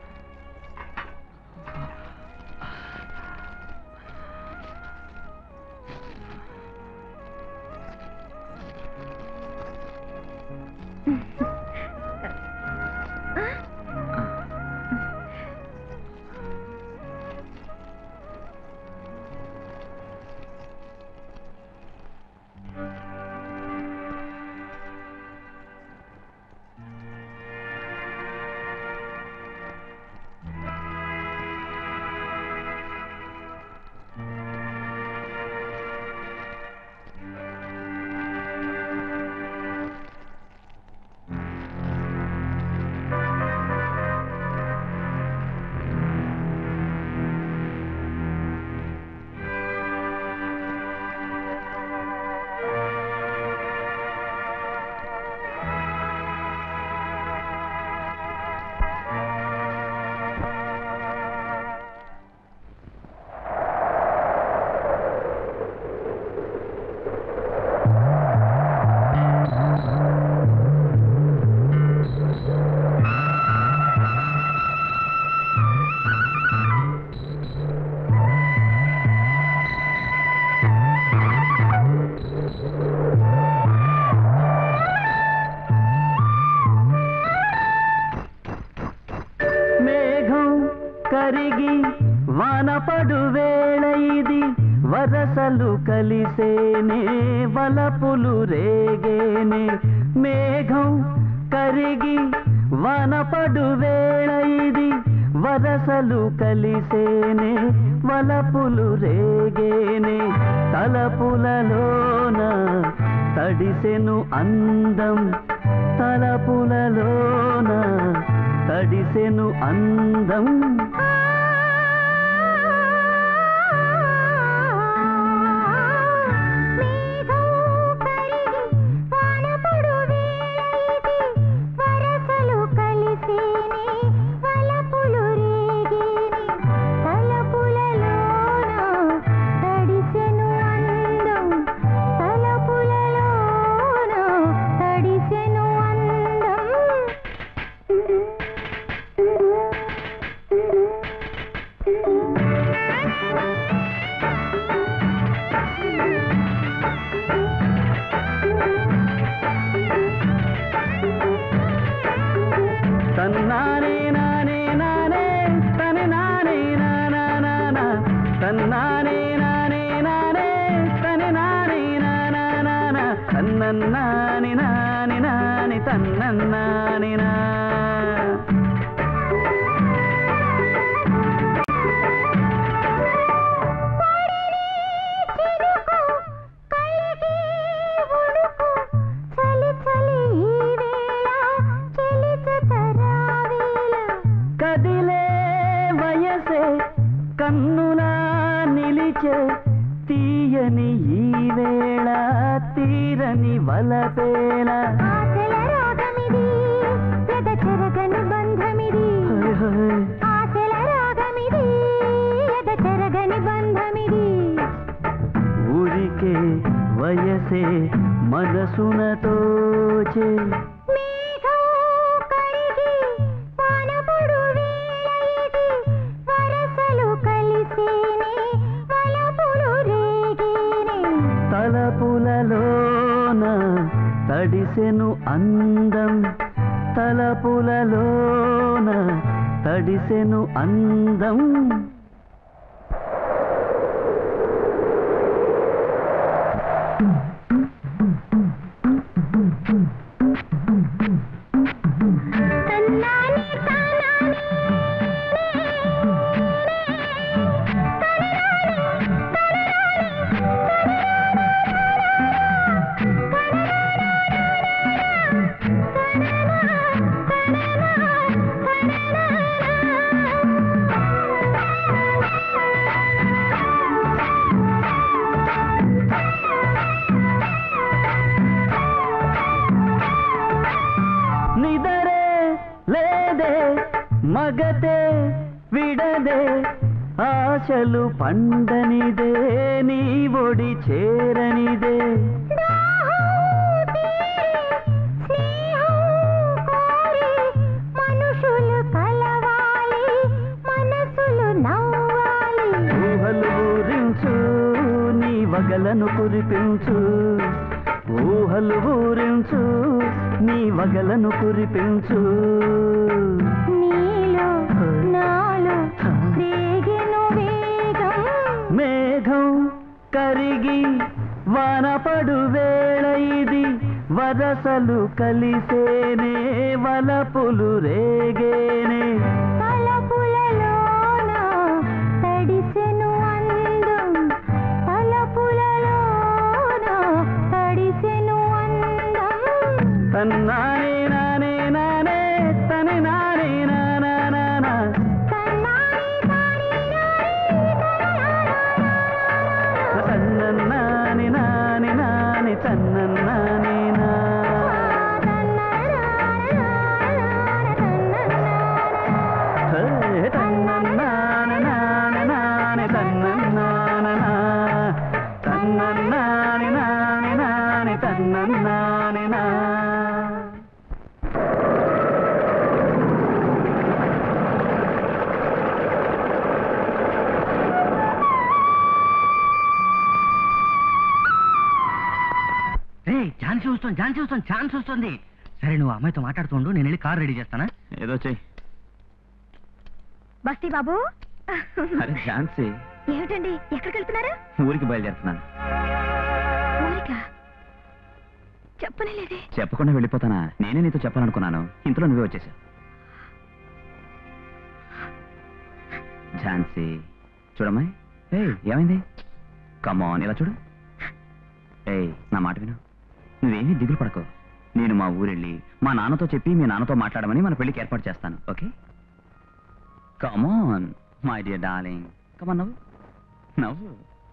మేఘం కరిగి వానపడు వేళ ఇది వరసలు కలిసేనే వలపులు రేగేనే మేఘం కరిగి వానపడు వేళ ఇది వరసలు కలిసేనే వలపులు రేగేనే తలపులలోన తడిసెను అందం తలపులలోన తడిసెను అందం మేఘం కరిగి వానపడు వేళ ఇది తన్నన్నాని నాని నాని తన్నన్నాని నా కదిలే వయసే కన్నులా నిలిచే తీయని ఈ వేళ తీరని వలపేళ హోయ్ హోయ్. ఊరికే వయసే మనసున తోచే తలపులలోన తడిసెను అందం తలపులలోన తడిసెను అందం నిదరే లేదే మగతే విడదే ఆశలు పండనిదే నీ ఒడి చేరనిదే ఊహలు ఊరించు నీ వగలను కురిపించు ఊహలు ఊరించు నీ వగలను కురిపించు మేఘం కరిగి వానపడు వేళ ఇది వరసలు కలిసేనే వలపులు రేగేనే తన్నానే నానే నానే తనే నానే నానా నానా తన్నన్నాని నాని నాని తన్నన్నాని నా హే, తన్నన్నాని నాని నాని తన్నన్నాని నా తన్నన్నాని నాని నాని తన్నన్నాని నా రే ఛాన్స్ వస్తుంది ఛాన్స్ వస్తుంది ఛాన్స్ వస్తుంది సరే నువ్వు అమ్మాయితో మాట్లాడుతుండు నేను వెళ్ళి కార్ రెడీ చేస్తానా ఏదో చెయ్యి బస్తీ బాబు అరే ఝాన్సీ ఏమిటండి ఎక్కడికి వెళ్తున్నారు ఊరికి బయలుదేరుతున్నాను ఊరికా చెప్పనే లేదే చెప్పకుండా వెళ్ళిపోతానా నేనే నీతో చెప్పాలనుకున్నాను ఇంతలో నువ్వే వచ్చేసావు ఝాన్సీ చూడమ్మాయి ఏయ్ ఏమైంది కమాన్ ఇలా చూడు ఏయ్ నా మాట విను నువ్వేమీ దిగులు పడకు నేను మా ఊరెళ్ళి మా నాన్నతో చెప్పి మీ నాన్నతో మాట్లాడమని మన పెళ్లికి ఏర్పాటు చేస్తాను okay come on my dear darling come on నవ్వు నవ్వు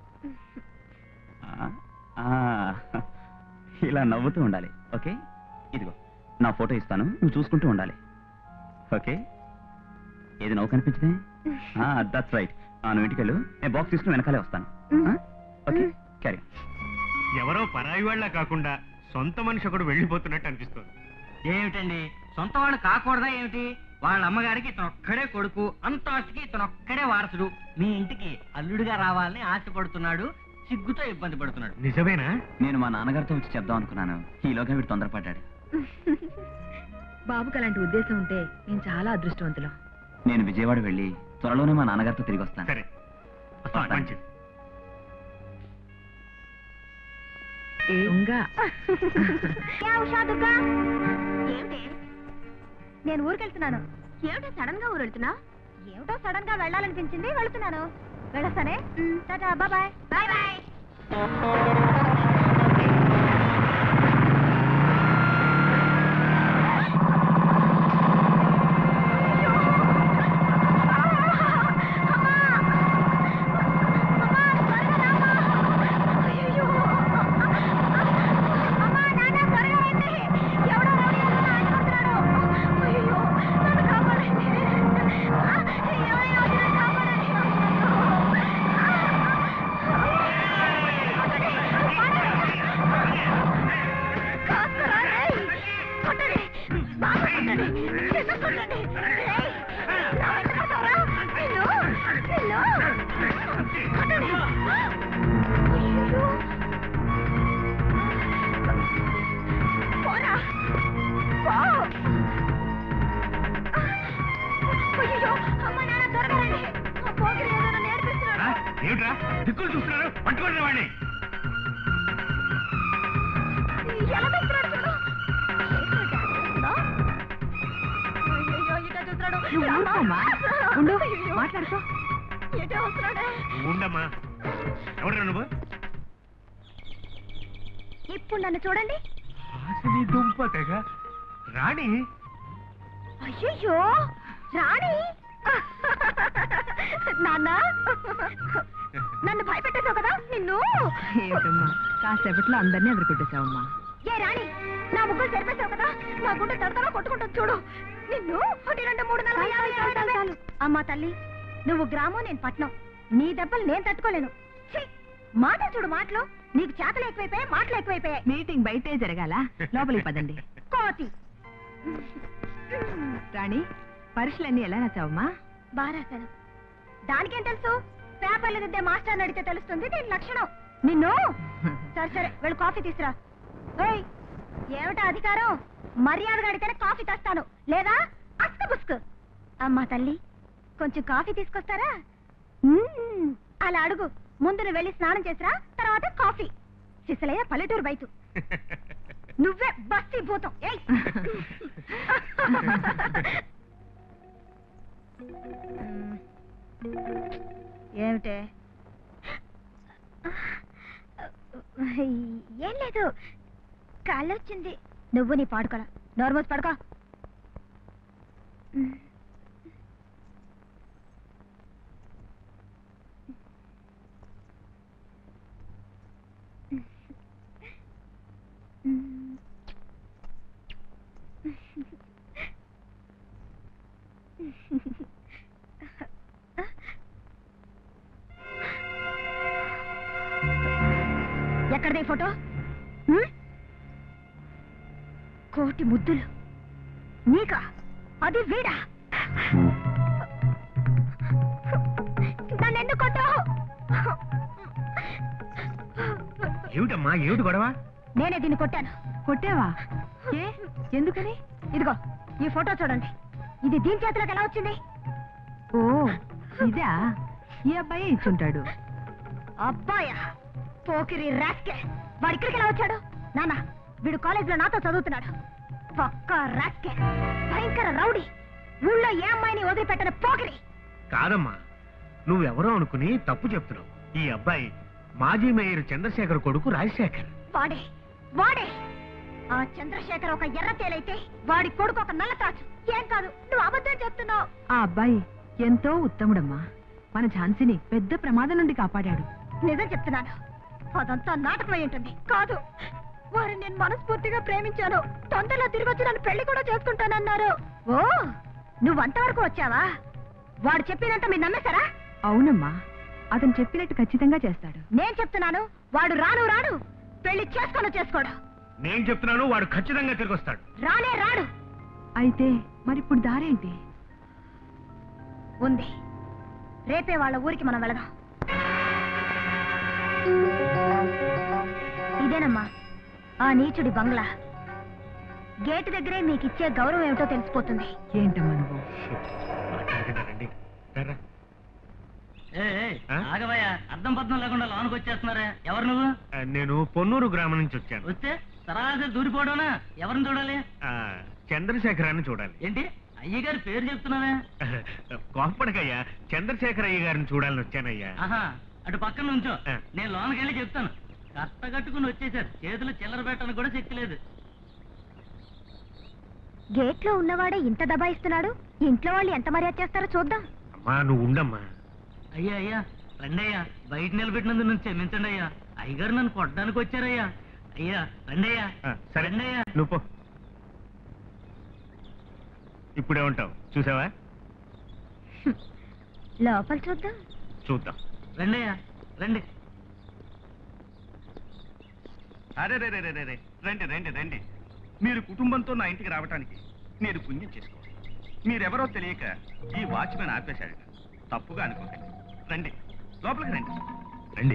ఆ, ఆ, ఇలా నవ్వుతూ ఉండాలి ఓకే ఇదిగో నా ఫోటో ఇస్తాను నువ్వు చూసుకుంటూ ఉండాలి ఓకే ఏది నవ్వు కనిపించదే దట్స్ రైట్ నువ్వు ఇంటికి వెళ్ళు నేను బాక్స్ తీసుకుని వెనకాలే వస్తాను ఓకే క్యారీ ఎవరో పరాయి వాళ్ళ కాకుండా సొంత మనిషి ఒకడు వెళ్ళిపోతున్నట్టు అనిపిస్తుంది ఏమిటండి సొంత వాళ్ళు కాకూడదా ఏమిటి వాళ్ళ అమ్మగారికి ఇతను ఒక్కడే కొడుకు అంత ఆస్తికి ఇతను ఒక్కడే వారసుడు మీ ఇంటికి అల్లుడిగా రావాలని ఆశపడుతున్నాడు సిగ్గుతో ఇబ్బంది పడుతున్నాడు నిజమేనా నేను మా నాన్నగారితో వచ్చి చెప్దాం అనుకున్నాను ఈలోగా వీడు తొందరపడ్డాడు బాబుకి అలాంటి ఉద్దేశం ఉంటే నేను చాలా అదృష్టవంతులం నేను విజయవాడ వెళ్ళి త్వరలోనే మా నాన్నగారితో తిరిగి వస్తాను సరే మంచిది దొంగ ఏ ఉషా దుర్గా ఏమిటి నేను ఊరికెళ్తున్నాను ఏమిటి సడన్ గా ఊరు వెళ్తున్నా ఏమిటో సడన్ గా వెళ్ళాలనిపించింది వెళ్తున్నాను వెళ్ళొస్తానే టాటా బాయ్ బాయ్ బాయ్ పోరా పో అయ్యో అమ్మ నాన్న త్వరగా రండి ఆ పోకిరి ఏదో నన్ను ఏడిపిస్తున్నాడు. ఆ? ఏమిట్రా దిక్కులు చూస్తున్నారు పట్టుకోండి వాడిని ఎలా తెస్తున్నాడు చూడు చేస్తున్నాడు? అయ్యయ్యో, ఇటే చూస్తున్నాడు. నువ్వు ఊరుకోమ్మా. ఉండు, అయ్యయ్యో. మాట్లాడుకో. ఇటే వస్తున్నాడే. ఉండమ్మా ఎవరు నువ్వు ఇప్పుడు నన్ను చూడండి హాసిని దుంప తెగ రాణి అయ్యయ్యో రాణి నాన్న నన్ను భయపెట్టేశావు కదా నిన్ను ఏమిటమ్మా కాసేపట్లో అందరినీ ఎదుర్కొట్టేశావమ్మా ఏ రాణి నా ముగ్గురు తెరిపేశావు కదా నా గుండె తడతలో కొట్టుకుంటుంది చూడు నిన్ను ఒకటి రెండు మూడు నాలుగు యాభై యాభై డెబ్బై. అమ్మా తల్లి నువ్వు గ్రామం నేను పట్నం నీ దెబ్బలు నేను తట్టుకోలేను ఛీ! మాటలు చూడు మాటలు నీకు చేతలు ఎక్కువైపోయాయి మాటలు ఎక్కువైపోయాయి మీటింగ్ బయటే జరగాల లోపలికి పదండి కోతి రాణి పరీక్షలన్నీ ఎలా రాసావమ్మా బాగా రాశాను దానికేం తెలుసు పేపర్లు దిద్దే మాస్టర్ అడిగితే తెలుస్తుంది దీని లక్షణం నిన్ను సరే సరే వెళ్ళి కాఫీ తీసురా ఏయ్ ఏమిటా అధికారం మర్యాదగా అడిగితేనే కాఫీ తెస్తాను లేదా అస్క బుస్క్ అమ్మా తల్లి కొంచెం కాఫీ తీసుకొస్తారా మ్మ్, అలా అడుగు ముందు నువ్వు వెళ్ళి స్నానం చేసిరా తర్వాత కాఫీ సిసలయ్య పల్లెటూరు బయట నువ్వే బస్తి భూతం ఏయ్ ఏమిటే ఏం లేదు కాళ్ళు వచ్చింది నువ్వు నీ పాడుకోలా నోర్మోస్ పడుకో ఎక్కడదే ఫోటో హ్మ్? కోటి ముద్దులు నీకా అది వీడా నన్ను ఎందుకు కొట్టావు ఏమిటమ్మా ఏమిటి గొడవ నేనే దీన్ని కొట్టాను కొట్టావా ఏ ఎందుకని ఇదిగో ఈ ఫోటో చూడండి ఇది దీని చేతిలోకి ఎలా వచ్చింది ఓ ఇదా ఈ అబ్బాయి ఇచ్చుంటాడు అబ్బాయా పోకిరి రాస్కే వాడు ఇక్కడికి ఎలా వచ్చాడు నాన్న వీడు కాలేజ్ లో నాతో చదువుతున్నాడు పక్క రాస్కే భయంకర రౌడీ ఊళ్ళో ఏ అమ్మాయిని వదిలిపెట్టని పోకిరి కాదమ్మా నువ్వెవరో అనుకుని తప్పు చెప్తున్నావు ఈ అబ్బాయి మాజీ మేయర్ చంద్రశేఖర్ కొడుకు రాజశేఖర్ వాడే వాడే ఆ చంద్రశేఖర్ ఒక ఎర్ర తేలైతే వాడి కొడుకు ఒక నల్ల తాచు ఏం కాదు నువ్వు అబద్ధం చెప్తున్నావు ఆ అబ్బాయి ఎంతో ఉత్తముడమ్మా మన ఝాన్సీని పెద్ద ప్రమాదం నుండి కాపాడాడు నిజం చెప్తున్నాను అదంతా నాటకమై ఉంటుంది కాదు వారిని నేను మనస్ఫూర్తిగా ప్రేమించాను తొందరలో తిరిగి వచ్చి నన్ను పెళ్లి కూడా చేసుకుంటానన్నారు ఓ నువ్వు అంతవరకు వచ్చావా వాడు చెప్పినంత మీరు నమ్మేశారా అవునమ్మా అతను చెప్పినట్టు ఖచ్చితంగా చేస్తాడు నేను చెప్తున్నాను వాడు రాను రాడు పెళ్లి చేసుకొని చేసుకోడు నేను చెప్తున్నాను వాడు ఖచ్చితంగా తిరిగి వస్తాడు రానే రాడు అయితే మరిప్పుడు దారేంటి ఉంది రేపే వాళ్ళ ఊరికి మనం వెళదాం ఇదేనమ్మా ఆ నీచుడి బంగ్లా గేటు దగ్గరే మీకు ఇచ్చే గౌరవం ఏమిటో తెలిసిపోతుంది ఏంటమ్మా నువ్వు మాట్లాడకండి రండి రా. ఏ ఏ, ఆ? ఆగవయ్యా అర్థం పద్ధం లేకుండా లోనికి వచ్చేస్తున్నారా ఎవరు నువ్వు ఆ, నేను పొన్నూరు గ్రామం నుంచి వచ్చాను వస్తే సరాసరి దూరిపోవడమా ఎవరిని చూడాలి ఆ, చంద్రశేఖరాన్ని చూడాలి ఏంటి అయ్యగారి పేరు చెప్తున్నావే కోపడకయ్యా చంద్రశేఖర్ అయ్య గారిని చూడాలని వచ్చానయ్యా ఆహా అటు పక్కన నుంచో ఆ. నేను లోనికి వెళ్ళి చెప్తాను కట్ట కట్టుకుని వచ్చేసారు చేతులు చిల్లర పెట్టడానికి కూడా శక్తి లేదు గేట్ లో ఉన్నవాడే ఇంత దబాయిస్తున్నాడు ఇంట్లో వాళ్ళు ఎంత మర్యాద చేస్తారో చూద్దాం అమ్మా నువ్వు ఉండమ్మా అయ్యా అయ్యా రండి అయ్యా బయట నిలబెట్టినందుకు నన్ను క్షమించండి అయ్యా అయ్యగారు నన్ను కొట్టడానికి వచ్చారయ్యా అయ్యా రండి అయ్యా ఆ, సరే రండి అయ్యా నువ్వు పో ఇప్పుడే ఉంటావు చూసావా లోపల చూద్దాం చూద్దాం రండి అయ్యా రండి అరే రే రే రే రే రే. రండి రండి రండి మీరు కుటుంబంతో నా ఇంటికి రావటానికి నేను పుణ్యం చేసుకోవాలి మీరెవరో తెలియక ఈ వాచ్మెన్ ఆపేశాడు తప్పుగా అనుకోకండి రండి లోపలికి రండి రండి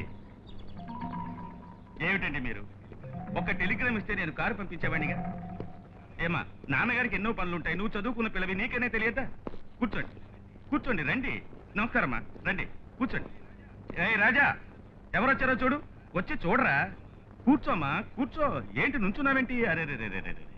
ఏమిటండి మీరు ఒక టెలిగ్రామ్ ఇస్తే నేను కారు పంపించేవాడిగా ఏమా నాన్నగారికి ఎన్నో పనులుంటాయి నువ్వు చదువుకున్న పిల్లవి నీకనే తెలియదా కూర్చోండి కూర్చోండి రండి నమస్కారమ్మా రండి కూర్చోండి ఏ రాజా ఎవరొచ్చారో చూడు వచ్చి చూడరా కూర్చోమ్మా కూర్చో ఏంటి నుంచున్నావేంటి అరే రే రే రే రే రే.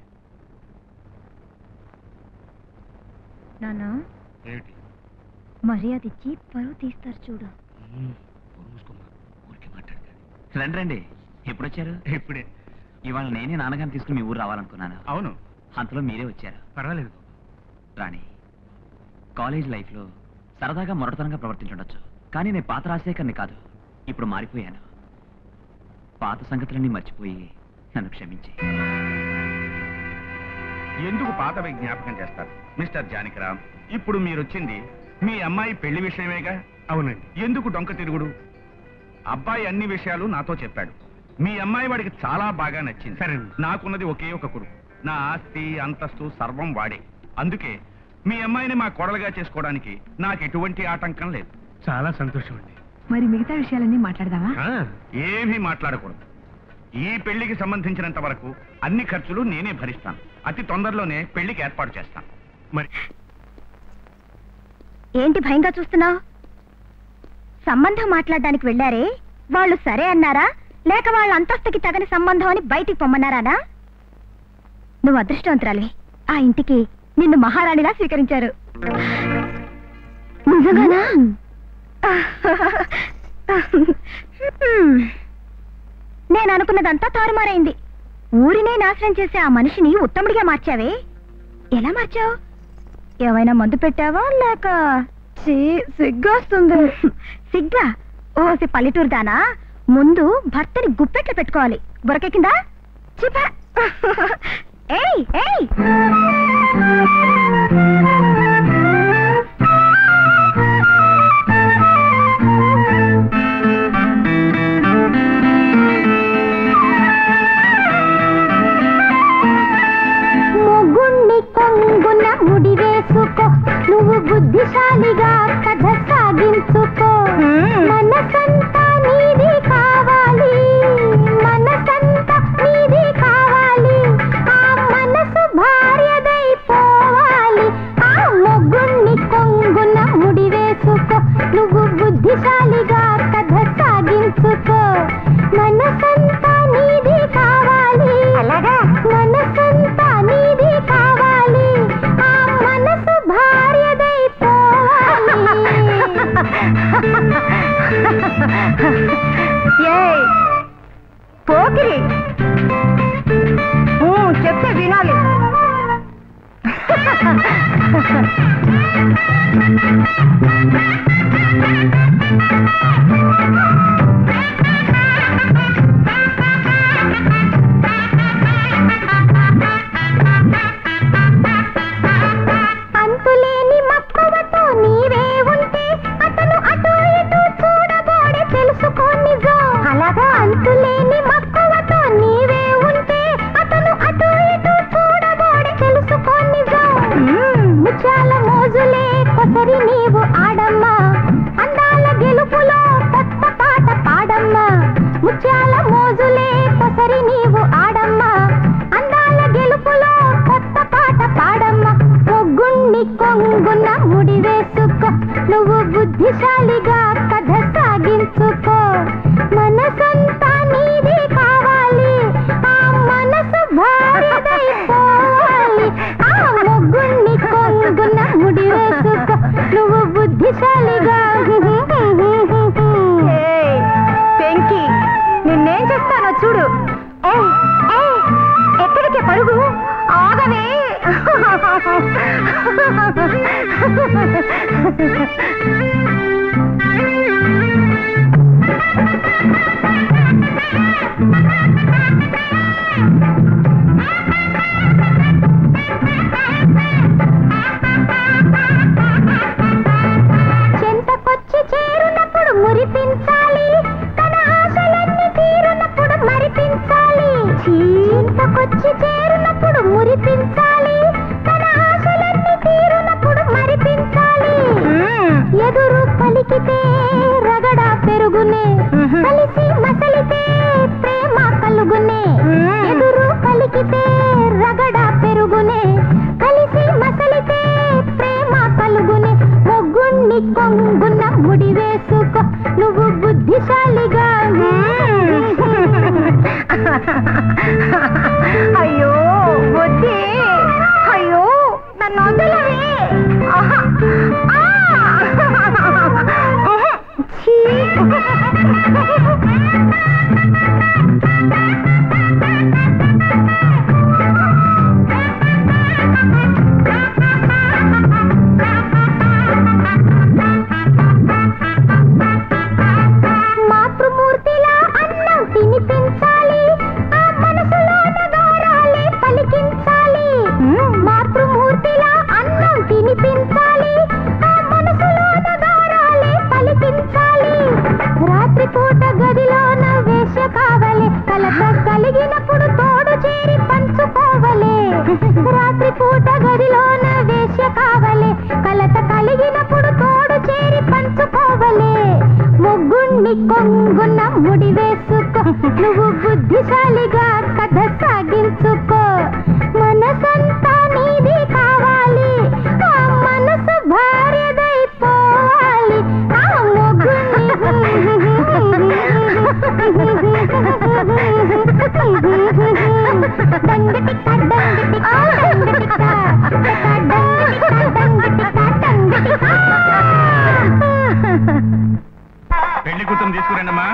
నాన్న ఏమిటి మర్యాద ఇచ్చి పరువు తీస్తారు చూడు ఊరికి మాట్లాడతాను రండి రండి ఎప్పుడు వచ్చారు ఇప్పుడే ఇవాళ నేనే నాన్నగారిని తీసుకుని మీ ఊరు రావాలనుకున్నాను అవును అంతలో మీరే వచ్చారు పర్వాలేదు రాణి కాలేజ్ లైఫ్లో సరదాగా మొరటతనంగా ప్రవర్తించుండొచ్చు కానీ నేను పాత రాజశేఖర్ని కాదు ఇప్పుడు మారిపోయాను పాత సంగతులన్నీ మర్చిపోయి నన్ను క్షమించి ఎందుకు పాతవి జ్ఞాపకం చేస్తారు మిస్టర్ జానకిరామ్ ఇప్పుడు మీరు వచ్చింది మీ అమ్మాయి పెళ్లి విషయమేగా అవునండి ఎందుకు డొంక తిరుగుడు అబ్బాయి అన్ని విషయాలు నాతో చెప్పాడు మీ అమ్మాయి వాడికి చాలా బాగా నచ్చింది సరే. నాకున్నది ఒకే ఒక కొడుకు నా ఆస్తి అంతస్తు సర్వం వాడే అందుకే మీ అమ్మాయిని మా కోడలుగా చేసుకోవడానికి నాకు ఎటువంటి ఆటంకం లేదు చాలా సంతోషం అండి మరి మిగతా విషయాలన్నీ మాట్లాడదామా ఆ, ఏమీ మాట్లాడకూడదు ఈ పెళ్లికి సంబంధించినంత వరకు అన్ని ఖర్చులు నేనే భరిస్తాను అతి తొందరలోనే పెళ్లికి ఏర్పాటు చేస్తాను మరి ఏంటి భయంగా చూస్తున్నావు సంబంధం మాట్లాడడానికి వెళ్ళారే వాళ్ళు సరే అన్నారా లేక వాళ్ళ అంతస్తుకి తగని సంబంధం అని బయటికి పొమ్మన్నారానా నువ్వు అదృష్టవంతురాలివి ఆ ఇంటికి నిన్ను మహారాణిలా స్వీకరించారు నిజంగానా నేను అనుకున్నదంతా తారుమారైంది ఊరినే నాశనం చేసే ఆ మనిషిని ఉత్తముడిగా మార్చావే ఎలా మార్చావు ఏమైనా మందు పెట్టావా లేక సిగ్గొస్తుంది సిగ్గా ఓసి పల్లెటూరు దానా ముందు భర్తని గుప్పెట్లు పెట్టుకోవాలి బురకెక్కిందా చిప ఏయ్ ఏయ్ మొగుణ్ణి కొంగున ముడి వేసుకో నువ్వు బుద్ధిశాలిగా కథ సాగించుకో మనసంతా నీది కావాలి మనసంతా నీది కావాలి ఆ మనసు భార్యదైపోవాలి ఆ మొగుణ్ణి కొంగున ముడి వేసుకో నువ్వు బుద్ధిశాలిగా కథ సాగించుకో మనసంతా నీది కావాలి అలాగా మనసంతా నీది కావాలి ఆ మనసు భార్యదైపోవాలి పోకిరి ఊ, చెప్తే వినాలి అంతులేని మక్కువతో నీవే ఉంటే అతను అటు ఇటు చూడబోడే తెలుసుకో నిజం అలాగా అంతులేని మక్కువతో నీవే ఉంటే అతను అటు ఇటు చూడబోడే తెలుసుకో నిజం ముత్యాల మోజులే కొసరి నీవు ఆడమ్మా అందాల గెలుపులో కొత్త పాట పాడమ్మా చూడు ఏయ్, ఏయ్, ఎక్కడికి పరుగు ఆగవే చెంతకొచ్చి చేరునప్పుడు మురిపించాలి తన ఆశలన్నీ తీరునప్పుడు మరిపించాలి చెంతకొచ్చి చేరునప్పుడు మురిపించాలి తన ఆశలన్నీ తీరునప్పుడు మరిపించాలి ఎదురు పలికితే రగడ పెరుగునే కలిసి మసలితే ప్రేమ కలుగునే ఎదురు పలికితే రగడ పెరుగునే కలిసి మసలితే ప్రేమ కలుగునే మొగ్గుణ్ణి కొంగున్న ముడి వేసుకో నువ్వు బుద్ధిశాలిగా అయ్యో బుద్ధి అయ్యో నన్ను వదలవే ఆహా. ఆ. ఛీ. మాతృమూర్తిలా అన్నం తినిపించాలి ఆ మనసులోన గారాలే పలికించాలి మాతృమూర్తిలా అన్నం తినిపించాలి ఆ మనసులోన గారాలే పలికించాలి రాత్రిపూట గదిలోన వేష కావలే కలత కలిగినప్పుడు తోడు చేరి పంచుకోవలే రాత్రిపూట గదిలోన వేష కావలే కలత కలిగినప్పుడు తోడు చేరి పంచుకోవలే ముగ్గుణ్ణి కొంగున్న ముడి వేసుకో నువ్వు బుద్ధిశాలిగా కథ సాగించుకో మనసంతా నీది కావాలి ఆ మనసు భార్యదైపోవాలి ఆ దంగటిక దంగటిక దంగటిక దంగటిక దంగటిక పెళ్లి కూతురు తీసుకురండమ్మా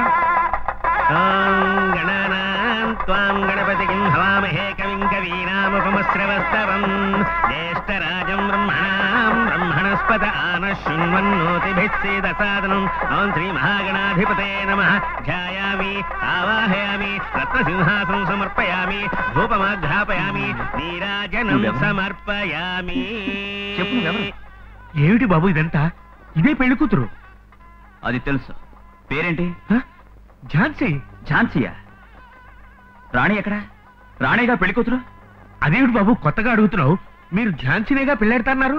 గణానాం త్వాం గణపతికిం హవామహే కవిం కవీనాముపమశ్రవస్తవం జ్యేష్ఠరాజం బ్రహ్మణాం బ్రహ్మణస్పత ఆన శృణ్వన్నోతిభిస్సేదసాదనం ఓం శ్రీ మహాగణాధిపతే నమః ధ్యాయామి ఆవాహయామి రత్నసింహాసనం సమర్పయామి ధూపమాఘ్రాపయామి నీరాజనం నువ్వెవరు? సమర్పయామి చెప్పు నువ్వెవరు? ఏమిటి బాబు ఇదంతా ఇదే పెళ్లి కూతురు అది తెలుసు పేరేంటి హ? ఝాన్సీ ఝాన్సీయా రాణి ఎక్కడ రాణిగా పెళ్లి కూతురు అదేమిటి బాబు కొత్తగా అడుగుతున్నావు మీరు ఝాన్సీనేగా పెళ్ళాడుతున్నారు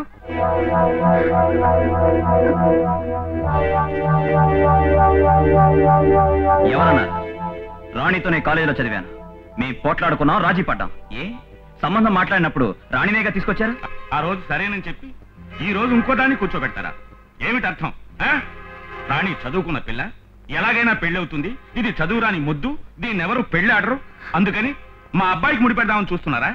ఎవరన్నారు రాణితో నేను కాలేజీలో చదివాను మేము పోట్లాడుకున్నాం రాజీ పడ్డాం ఏ సంబంధం మాట్లాడినప్పుడు రాణినేగా తీసుకొచ్చారు ఆ రోజు సరేనని చెప్పి ఈ రోజు ఇంకో దాన్ని కూర్చోబెడతారా ఏమిటి అర్థం ఆ? రాణి చదువుకున్న పిల్ల ఎలాగైనా పెళ్ళవుతుంది ఇది చదువురాని ముద్దు దీన్ని ఎవరు పెళ్ళాడరు అందుకని మా అబ్బాయికి ముడి పెడదామని చూస్తున్నారా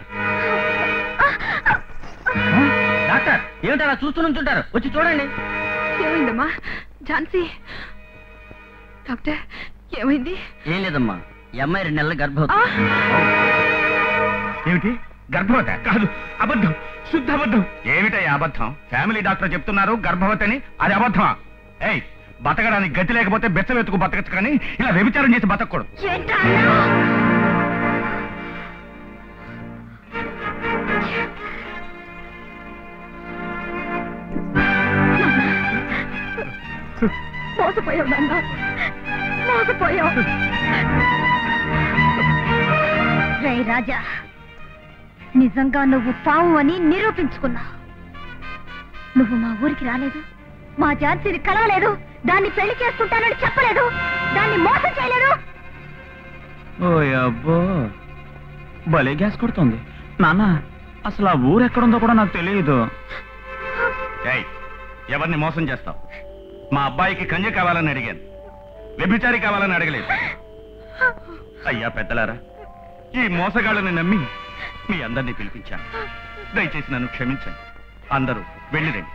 డాక్టర్ ఏమిటి అలా చూస్తూ నుంచుంటారు వచ్చి చూడండి ఏమైందమ్మా ఝాన్సీ డాక్టర్ ఏమైంది ఏం లేదమ్మా ఈ అమ్మాయి రెండు నెలల గర్భవతి ఆ! ఏమిటి గర్భవతి కాదు అబద్ధం శుద్ధ అబద్ధం ఏమిటయ్యా అబద్ధం ఫ్యామిలీ డాక్టర్ చెప్తున్నారు గర్భవతి అని అది అబద్ధమా ఏయ్ బతకడానికి గతి లేకపోతే బెచ్చవెత్తుకు బతకచ్చు కానీ ఇలా వ్యభిచారం చేసి బతకూడదు మోసపోయావు నాన్న మోసపోయావు రే రాజా నిజంగా నువ్వు పావు అని నిరూపించుకున్నావు నువ్వు మా ఊరికి రాలేదు మా ఝాన్సీని కలవలేదు దాన్ని పెళ్లి చేసుకుంటానని చెప్పలేదు దాన్ని మోసం చేయలేదు ఓ అబ్బో భలే గ్యాస్ కొడుతుంది నాన్న అసలు ఆ ఊరు ఎక్కడుందో కూడా నాకు తెలియదు ఏయ్ ఎవరిని మోసం చేస్తావు మా అబ్బాయికి కంజ కావాలని అడిగాను వ్యభిచారి కావాలని అడగలేదు అయ్యా పెద్దలారా ఈ మోసగాళ్ళని నమ్మి మీ అందరినీ పిలిపించాను దయచేసి నన్ను క్షమించండి అందరూ వెళ్ళిరండి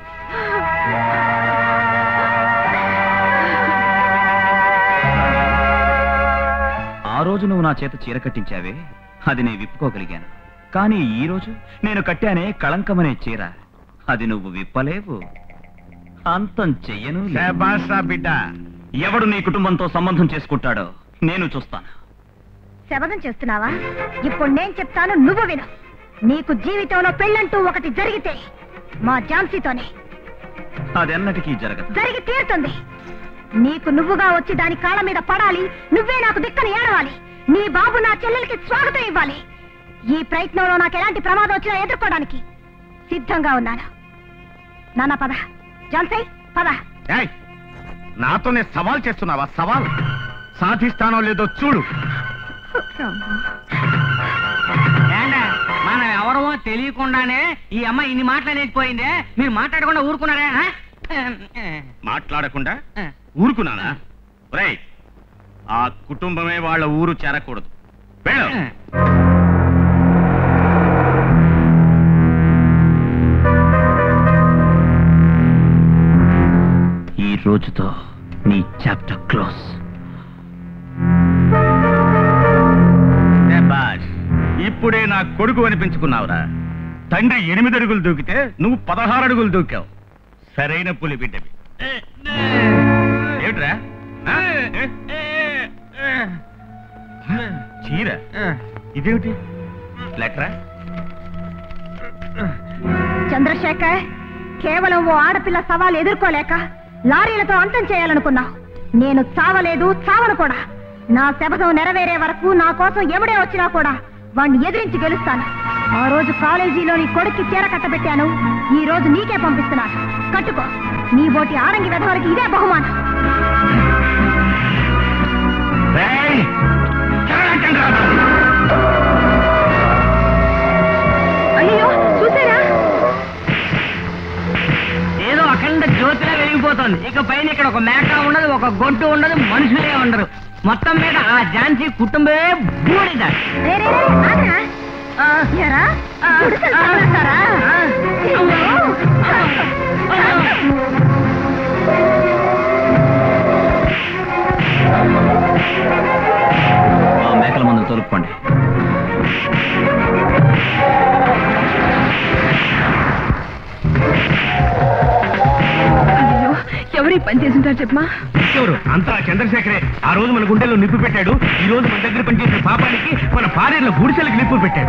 ఆ రోజు నువ్వు నా చేత చీర కట్టించావే అది నేను విప్పుకోగలిగాను కానీ ఈ రోజు నేను కట్టానే కళంకమనే చీర అది నువ్వు విప్పలేవు అంతం చెయ్యను లేదు. శభాష్ రా బిడ్డ ఎవడు నీ కుటుంబంతో సంబంధం చేసుకుంటాడో నేను చూస్తాను శబదం చేస్తున్నావా ఇప్పుడు నేను చెప్తాను నువ్వు విను నీకు జీవితంలో పెళ్ళంటూ ఒకటి జరిగితే మా ఝాన్సీతోనే అదెన్నటికీ జరగదు జరిగి తీరుతుంది నీకు నువ్వుగా వచ్చి దాని కాళ్ళ మీద పడాలి నువ్వే నాకు దిక్కని ఏడవాలి నీ బాబు నా చెల్లెలకి స్వాగతం ఇవ్వాలి ఈ ప్రయత్నంలో నాకు ఎలాంటి ప్రమాదం వచ్చినా ఎదుర్కోవడానికి సిద్ధంగా ఉన్నాను నాన్న పద జాన్సీ పద ఏయ్, నాతోనే సవాల్ చేస్తున్నావా సవాల్ సాధిస్తానో లేదో చూడు ఏండా మనం ఎవరమో తెలియకుండానే ఈ అమ్మాయి ఇన్ని మాట్లాడలేకపోయిందే మీరు మాట్లాడకుండా ఊరుకున్నారా ఆ? మాట్లాడకుండా ఆ. ఊరుకున్నానా రేయ్ ఆ కుటుంబమే వాళ్ళ ఊరు చేరకూడదు వెళ్ళు ఈ రోజుతో నీ చాప్టర్ క్లోజ్ శభాష్. ఇప్పుడే నా కొడుకు అనిపించుకున్నావురా తండ్రి ఎనిమిది అడుగులు దూకితే నువ్వు పదహారు అడుగులు దూకావు సరైన పులి బిడ్డవి ఏమిట్రా ఆ? చీర ఇదేమిటి లెటరా చంద్రశేఖర్ కేవలం ఓ ఆడపిల్ల సవాలు ఎదుర్కోలేక లారీలతో అంతం చేయాలనుకున్నావు నేను చావలేదు చావను కూడా నా శపథం నెరవేరే వరకు నా కోసం ఎవడే వచ్చినా కూడా వాణ్ణి ఎదిరించి గెలుస్తాను ఆ రోజు కాలేజీలో నీ కొడుక్కి చీర కట్టబెట్టాను ఈ రోజు నీకే పంపిస్తున్నాను కట్టుకో నీ బోటి ఆరంగి వెధవలకి ఇదే బహుమానం రేయ్! చెరగట్టండి రా. అయ్యో చూసారా ఏదో అఖండ జ్యోతిలా వెలిగిపోతుంది ఇక పైన ఇక్కడ ఒక మేక ఉండదు ఒక గొడ్డు ఉండదు మనుషులే ఉండరు మొత్తం మీద ఆ ఝాన్సీ కుటుంబమే బూడిద రే, రే, రే, ఆగరా? ఎరా? గుడిసెలు తగలస్తారా? ఆ మేకల మందు తొలుపుకోండి అయ్యో ఎవరి పని చేసింటారు చెప్పమా ఎవరు అంతా చంద్రశేఖరే ఆ రోజు మన గుండెల్లో నిప్పు పెట్టాడు ఈ రోజు మన దగ్గర పనిచేసిన పాపానికి మన భార్యల గుడిసెలకు నిప్పు పెట్టాడు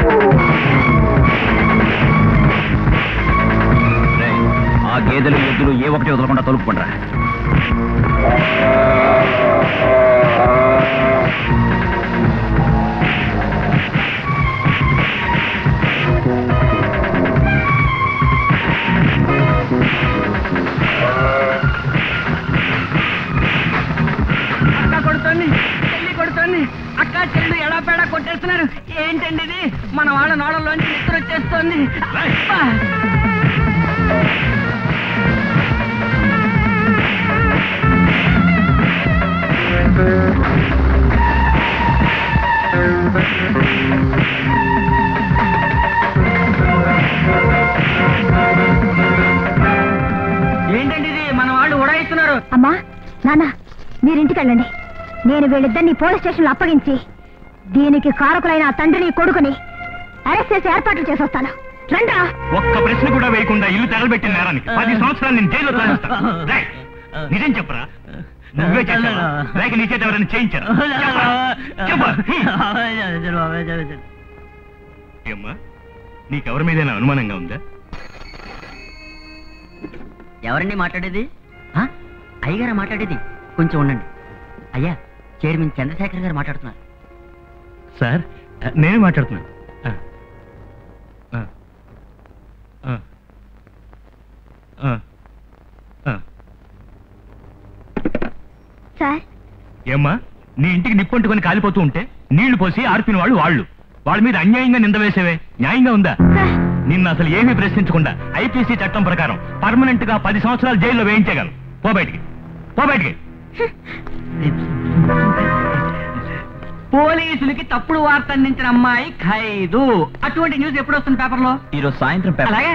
రేయ్, ఆ గేదెలు ఎద్దులు ఏ ఒకటి వదలకుండా తొలుపుకుంటారా అక్క కొడుతోంది చెల్లి కొడుతోంది అక్క చెల్లి ఎడాపేడా కొట్టేస్తున్నారు ఏంటండి ఇది మన వాళ్ళ నోడలోంచి నిద్ర వచ్చేస్తోంది అబ్బా! ఏంటండి ఇది మన వాళ్ళు ఉడాయిస్తున్నారు అమ్మా నాన్న మీరింటికి వెళ్ళండి నేను వీళ్ళిద్దరిని పోలీస్ స్టేషన్లో అప్పగించి దీనికి కారకులైన ఆ తండ్రిని కొడుకుని అరెస్ట్ చేసి ఏర్పాట్లు చేసొస్తాను రండ్రా ఒక్క ప్రశ్న కూడా వేయకుండా ఇల్లు తగలబెట్టిన నేరానికి పది సంవత్సరాలు నేను జైల్లో తగిలిస్తాను రేయ్, నిజం చెప్పరా నువ్వే చేశావా లేక నీ చేత ఎవరైనా చేయించారా చెప్పరా? చెప్పు. ఏమ్మా నీకెవరి మీదైనా అనుమానంగా ఉందా ఎవరండి మాట్లాడేది ఆ? అయ్యగారా మాట్లాడేది కొంచెం ఉండండి అయ్యా చైర్మన్ చంద్రశేఖర్ గారు మాట్లాడుతున్నారు సార్ నేనే మాట్లాడుతున్నాను ఆ. ఆ. ఆ. ఆ. ఆ. సార్ ఏమ్మా నీ ఇంటికి నిప్పంటుకొని కాలిపోతూ ఉంటే నీళ్లు పోసి ఆర్పిన వాళ్ళు వాళ్ళు వాళ్ళ మీద అన్యాయంగా నింద వేసేవే న్యాయంగా ఉందా సార్ నిన్ను అసలు ఏమీ ప్రశ్నించకుండా ఐపీసీ చట్టం ప్రకారం పర్మనెంట్ గా పది సంవత్సరాలు జైల్లో వేయించగలను పో బయటికి పో బయటికి పోలీసులకి తప్పుడు వార్త అందించిన అమ్మాయి ఖైదు అటువంటి న్యూస్ ఎప్పుడు వస్తుంది పేపర్లో ఈరోజు సాయంత్రం పేపర్ అలాగే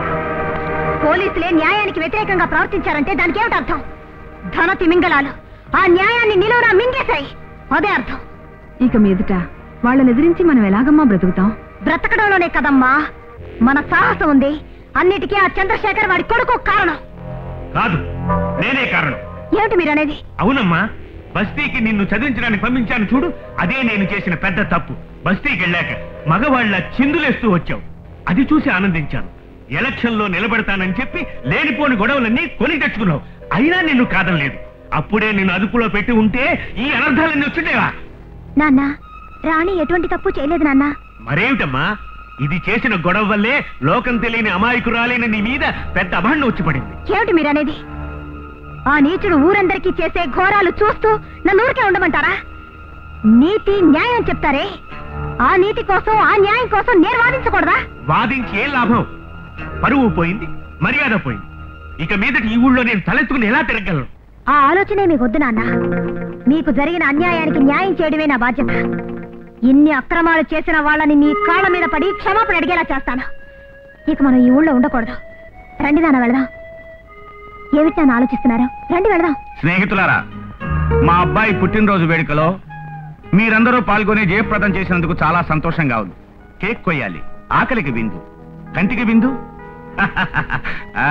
పోలీసులే న్యాయానికి వ్యతిరేకంగా ప్రవర్తించారంటే దానికి ఏమిటి అర్థం ధన తిమింగళాలు ఆ న్యాయాన్ని నిలువురా మింగేశాయి అదే అర్థం ఇక మీదట వాళ్ళని ఎదిరించి మనం ఎలాగమ్మా బ్రతుకుతాం బ్రతకడంలోనే కదమ్మా మన సాహసం ఉంది అన్నిటికీ ఆ చంద్రశేఖర్ వాడి కొడుకు కారణం కాదు నేనే కారణం ఏమిటి మీరనేది అవునమ్మా బస్తీకి నిన్ను చదివించడానికి పంపించాను చూడు అదే నేను చేసిన పెద్ద తప్పు బస్తీకి వెళ్ళాక మగవాళ్ళ చిందులేస్తూ వచ్చావు అది చూసి ఆనందించాను ఎలక్షన్ లో నిలబెడతానని చెప్పి లేనిపోని గొడవలన్నీ కొని తెచ్చుకున్నావు అయినా నిన్ను కాదనలేదు అప్పుడే నిన్ను అదుపులో పెట్టి ఉంటే ఈ అనర్థాలన్నీ వచ్చిండేవా నాన్న రాణి ఎటువంటి తప్పు చేయలేదు నాన్న మరేమిటమ్మా ఇది చేసిన గొడవ వల్లే లోకం తెలియని అమాయకురాలైన నీ మీద పెద్ద అభాండం వచ్చి పడింది ఏమిటి మీరనేది ఆ నీచుడు ఊరందరికీ చేసే ఘోరాలు చూస్తూ నన్ను ఊరికే ఉండమంటారా నీతి న్యాయం చెప్తారే ఆ నీతి కోసం ఆ న్యాయం కోసం నేను వాదించకూడదా వాదించి ఏం లాభం పరువు పోయింది మర్యాద పోయింది ఇక మీదటి ఈ ఊళ్ళో నేను తలెత్తుకుని ఎలా తిరగలను ఆ ఆలోచనే మీకు వద్దు నాన్న మీకు జరిగిన అన్యాయానికి న్యాయం చేయడమే నా బాధ్యత ఇన్ని అక్రమాలు చేసిన వాళ్ళని నీ కాళ్ళ మీద పడి క్షమాపణ అడిగేలా చేస్తాను ఇక మనం ఈ ఊళ్ళో ఉండకూడదు రండి నాన్న వెళదాం ఏమిటి నాన్న ఆలోచిస్తున్నారు రండి వెళదాం స్నేహితులారా మా అబ్బాయి పుట్టినరోజు వేడుకలో మీరందరూ పాల్గొని జయప్రదం చేసినందుకు చాలా సంతోషంగా ఉంది కేక్ కొయ్యాలి ఆకలికి విందు కంటికి విందు ఆ.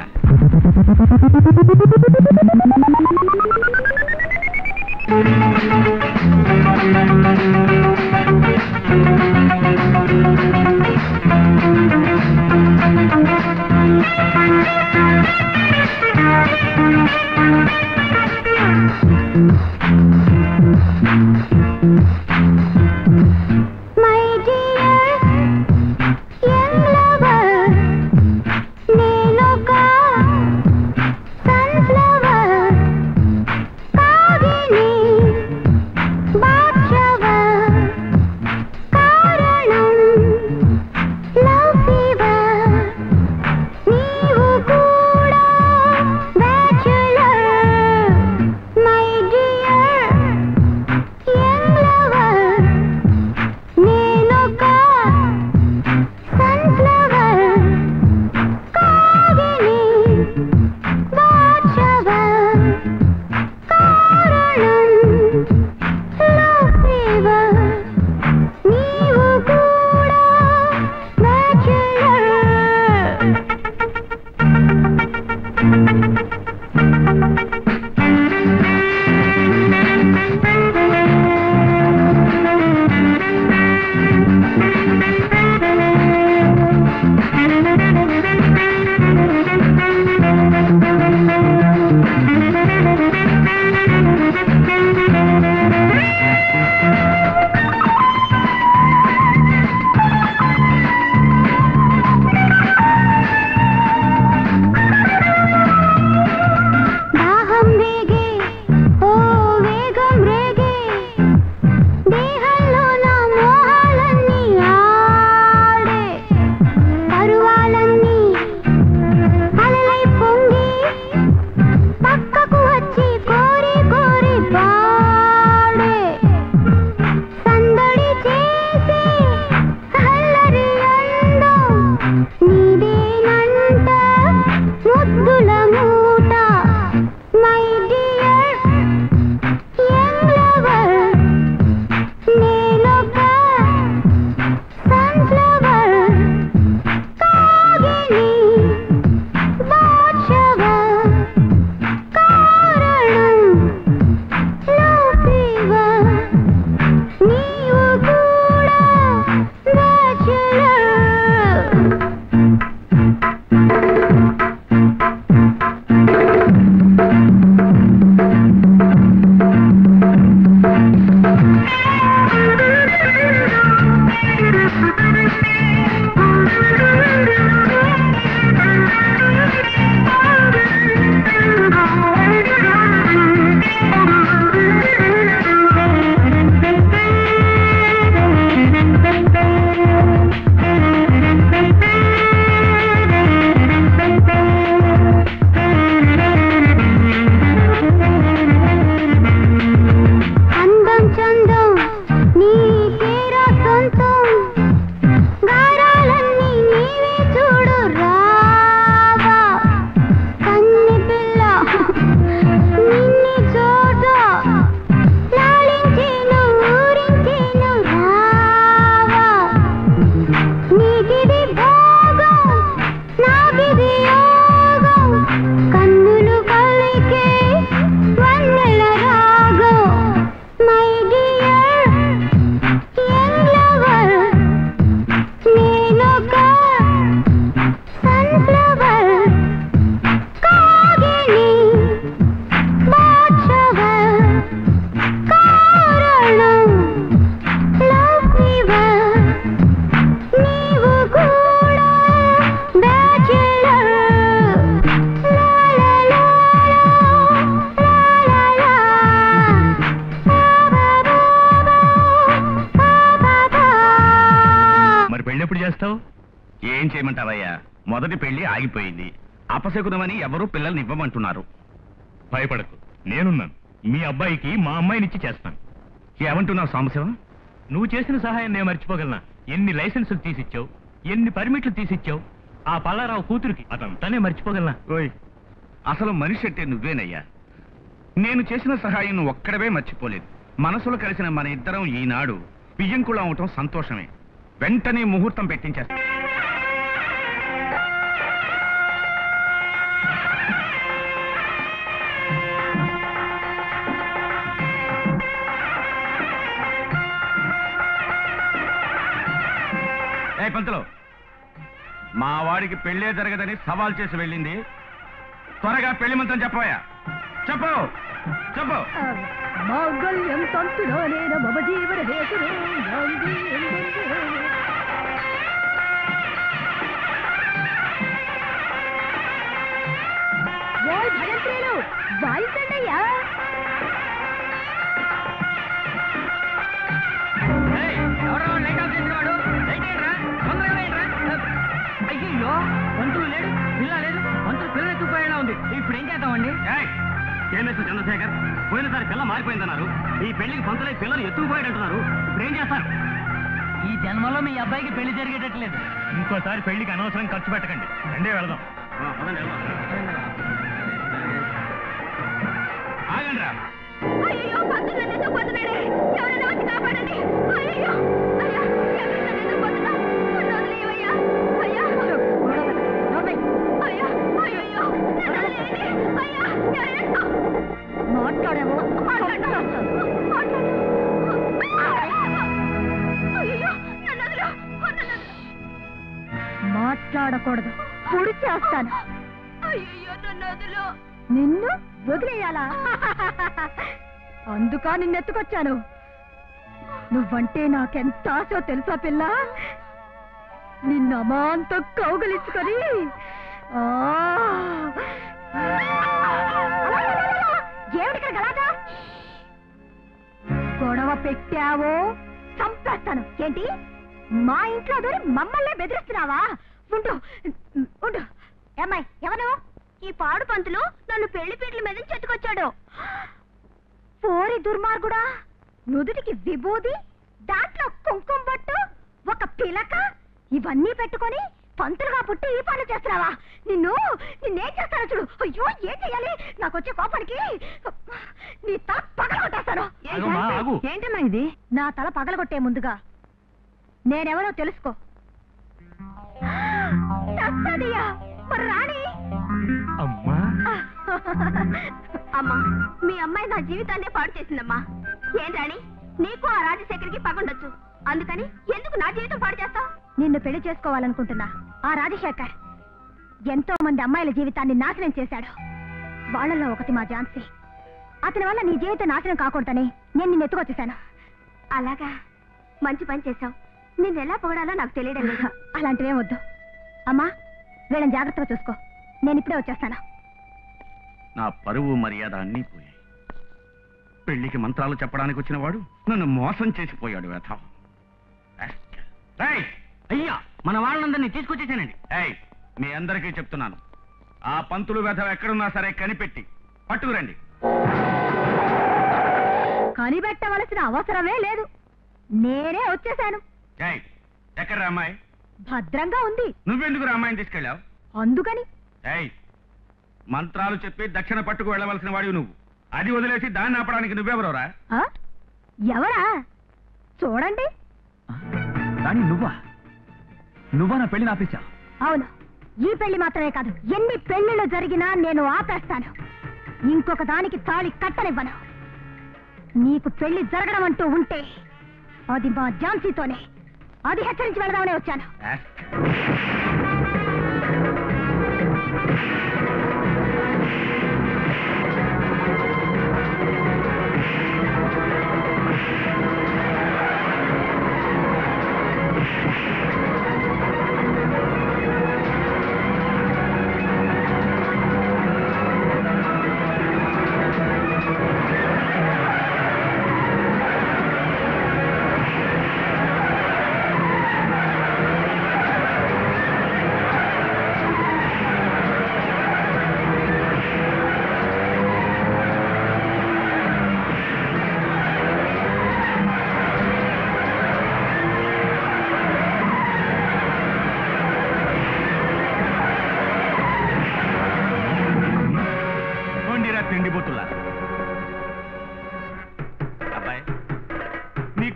మై డియర్ యంగ్ లవర్ నేనొక సన్ఫ్లవర్ కాగిని బాద్షా చేస్తావు ఏం చేయమంటావయ్యా మొదటి పెళ్లి ఆగిపోయింది అపశకునమని ఎవరూ పిల్లల్ని ఇవ్వమంటున్నారు భయపడకు నేనున్నాను మీ అబ్బాయికి మా అమ్మాయినిచ్చి చేస్తాను ఏమంటున్నావు సాంబశివం నువ్వు చేసిన సహాయం నేను మర్చిపోగలనా ఎన్ని లైసెన్సులు తీసిచ్చావు ఎన్ని పర్మిట్లు తీసిచ్చావు ఆ పల్లారావు కూతురికి అదంతానే మర్చిపోగలనా ఓయ్ అసలు మనిషి అంటే నువ్వేనయ్యా నేను చేసిన సహాయం నువ్వు ఒక్కడవే మర్చిపోలేదు మనసులో కలిసిన మన ఇద్దరం ఈనాడు బియ్యంకుళం అవటం సంతోషమే వెంటనే ముహూర్తం పెట్టించేస్తా ఏ పంతులు మా వాడికి పెళ్ళే జరగదని సవాల్ చేసి వెళ్ళింది త్వరగా పెళ్లి మంత్రం చెప్పవయ్యా చెప్పు చెప్పు మాంగళ్యం తంతులోనేన మమ జీవన హేతురే నాంది ఎందెందు. ఓయ్ భగంత్రీలు వాయించండయ్యా ఏయ్, ఎవరో లైట్ ఆఫ్ చేసిన వాడు లైట్ ఏంట్రా తొందరగా వేయండిరా. అయ్యయ్యో పంతులు లేడు పిల్ల లేదు పంతులు పిల్ల ఎత్తుకుపోయేలా ఉంది ఇప్పుడు ఏం చేద్దామండి కేఎంఎస్ చంద్రశేఖర్ పోయినసారి పిల్ల మారిపోయిందన్నారు ఈ పెళ్లికి పంతులై పిల్లలు ఎత్తుకుపోయాడంటున్నారు ఇప్పుడు ఏం చేస్తారు ఈ జన్మలో మీ అబ్బాయికి పెళ్లి జరిగేటట్లేదు ఇంకోసారి పెళ్లికి అనవసరం ఖర్చు పెట్టకండి రెండే వెళదాం ఆగండి అయ్యో పంతులు నన్ను ఎందుకు పోతున్నాడే ఎవరైనా వచ్చి కాపాడండి అయ్యో అయ్యా ఎవరు నన్ను ఎందుకు పోతున్నా నన్ను వదిలేయవయ్యా అయ్యా అయ్యా అయ్యో నన్ను వదిలేయండి అయ్యా ఎవరైనా మాట్లాడాము మాట్లాడు మాట్లాడు అయ్యో నన్ను వదిలు నన్ను వదిలు మాట్లాడకూడదు పొడి చేస్తాను అయ్యో నన్ను వదిలు నిన్ను వదిలేయాలా అందుకా నిన్నెత్తుకొచ్చాను నువ్వంటే నాకెంత ఆశో తెలుసా పిల్ల నిన్న అమాంతం కౌగులించుకొని ఆ! ఏమిటిక్కడ గలాటా గొడవ పెట్టావో చంపేస్తాను ఏంటి మా ఇంట్లో దూరి మమ్మల్ని బెదిరిస్తున్నావా ఉండు ఉండు ఏమ్మాయి ఎవరు ఈ పాడు పంతులు నన్ను పెళ్లి పీటల మీద చెట్టుకొచ్చాడు పోరి దుర్మార్గుడా నుదుటికి విభూది దాంట్లో కుంకుమ బొట్టు ఒక పిలక ఇవన్నీ పెట్టుకొని పంతులుగా పుట్టి ఈ పనులు చేస్తున్నావా నిన్ను నిన్నేం చేస్తానో చూడు అయ్యో ఏం చెయ్యాలి నాకు వచ్చే కోపానికి నీ తల పగలగొట్టేస్తాను ఆగమ్మా, ఆగు. ఏంటమ్మా ఇది నా తల పగలగొట్టే ముందుగా నేనెవరో తెలుసుకో చస్తదియా, మరి రాణి అమ్మా అమ్మా మీ అమ్మాయి నా జీవితాన్నే పాడు చేసిందమ్మా ఏం రాణి నీకు ఆ రాజశేఖర్కి పగుండొచ్చు అందుకని ఎందుకు నా జీవితం పాడు చేస్తావు నిన్ను పెళ్లి చేసుకోవాలనుకుంటున్నా ఆ రాజశేఖర్ ఎంతో మంది అమ్మాయిల జీవితాన్ని నాశనం చేశాడు వాళ్ళలో ఒకటి మా ఝాన్సీ అతని వల్ల నీ జీవితం నాశనం కాకూడదని నేను నిన్ను ఎత్తుకొచ్చేసాను అలాగా మంచి పని చేశావు నిన్ను ఎలా పొగడాలో నాకు తెలియడం లేదు అలాంటివేం వద్దు అమ్మా వీళ్ళని జాగ్రత్తగా చూసుకో నేను ఇప్పుడే వచ్చేస్తాను నా పరువు మర్యాద అన్నీ పోయాయి పెళ్లికి మంత్రాలు చెప్పడానికి వచ్చిన వాడు నన్ను మోసం చేసిపోయాడు వ్యథ అయ్యా మన వాళ్ళందరినీ తీసుకొచ్చేసానండి ఏయ్ మీ అందరికీ చెప్తున్నాను ఆ పంతులు వ్యథ ఎక్కడున్నా సరే కనిపెట్టి పట్టుకురండి కనిపెట్టవలసిన అవసరమే లేదు నేనే వచ్చేసాను ఏయ్ ఎక్కడ అమ్మాయి భద్రంగా ఉంది నువ్వెందుకు రా అమ్మాయిని తీసుకెళ్ళావు అందుకని ఏయ్ మంత్రాలు చెప్పి దక్షిణ పట్టుకు వెళ్ళవలసిన వాడివి నువ్వు అది వదిలేసి దాన్ని ఆపడానికి నువ్వెవరోరా ఆ? ఎవరా చూడండి రాణి నువ్వా నువ్వా నా పెళ్లి ఆపేశా అవును ఈ పెళ్లి మాత్రమే కాదు ఎన్ని పెళ్లిళ్ళు జరిగినా నేను ఆపేస్తాను ఇంకొక దానికి తాళి కట్టనివ్వను నీకు పెళ్లి జరగడం అంటూ ఉంటే అది మా ఝాన్సీతోనే అది హెచ్చరించి వెళదామనే వచ్చాను ఆ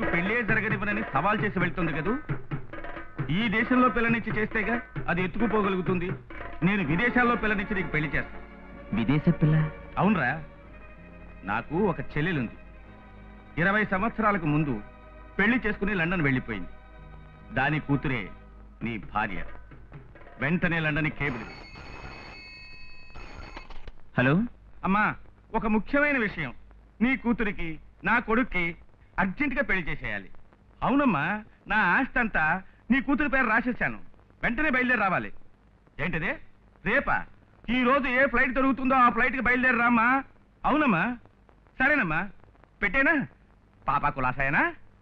పెళ్ళే జరగనివ్వనని సవాల్ చేసి వెళ్తుంది కదూ ఈ దేశంలో పిల్లనిచ్చి చేస్తేగా అది ఎత్తుకుపోగలుగుతుంది నేను విదేశాల్లో పిల్లనిచ్చి నీకు పెళ్లి చేస్తాను విదేశ పిల్ల అవునరా నాకు ఒక చెల్లెలుంది ఇరవై సంవత్సరాలకు ముందు పెళ్లి చేసుకుని లండన్ వెళ్ళిపోయింది దాని కూతురే నీ భార్య వెంటనే లండన్ కేబుల్ హలో అమ్మా ఒక ముఖ్యమైన విషయం నీ కూతురికి నా కొడుక్కి అర్జెంటుగా పెళ్లి చేసేయాలి అవునమ్మా నా ఆస్తి అంతా నీ కూతురి పేరు రాసేశాను వెంటనే బయలుదేరి రావాలి ఏంటది రేపా ఈ రోజు ఏ ఫ్లైట్ దొరుకుతుందో ఆ ఫ్లైట్కి బయలుదేరి రామ్మా అవునమ్మా సరేనమ్మా పెట్టేనా పాపా కులాసాయనా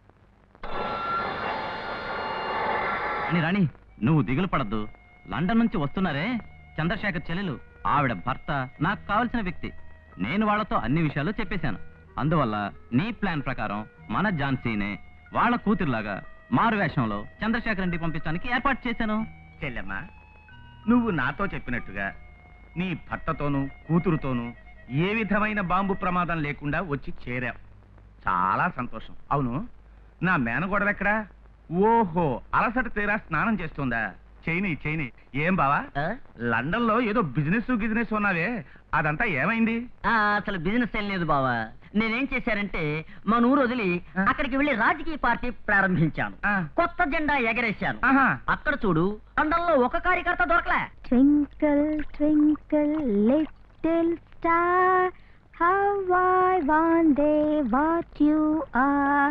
అని రాణి నువ్వు దిగులు పడద్దు లండన్ నుంచి వస్తున్నారే చంద్రశేఖర్ చెల్లెలు ఆవిడ భర్త నాకు కావలసిన వ్యక్తి నేను వాళ్ళతో అన్ని విషయాలు చెప్పేశాను అందువల్ల నీ ప్లాన్ ప్రకారం మన ఝాన్సీనే వాళ్ళ కూతురులాగా మారు వేషంలో చంద్రశేఖర్ ఇంటికి పంపించడానికి ఏర్పాటు చేశాను చెల్లెమ్మా నువ్వు నాతో చెప్పినట్టుగా నీ భర్తతోనూ కూతురుతోనూ ఏ విధమైన బాంబు ప్రమాదం లేకుండా వచ్చి చేరావు చాలా సంతోషం అవును నా మేనగోడలెక్కడా ఓహో అలసట తీరా స్నానం చేస్తుందా చైని చైని ఏం బావా లండన్ లో ఏదో బిజినెస్ గిజినెస్ ఉన్నావే అదంతా ఏమైంది ఆ, అసలు బిజినెస్ ఏం లేదు బావా నేనేం చేశానంటే మన ఊరు వదిలి అక్కడికి వెళ్లి రాజకీయ పార్టీ ప్రారంభించాను ఆ. కొత్త జెండా ఎగరేశాను ఆహా అక్కడ చూడు లండన్ లో ఒక కార్యకర్త దొరకలే Twinkle, twinkle, little star, how I wonder what you are.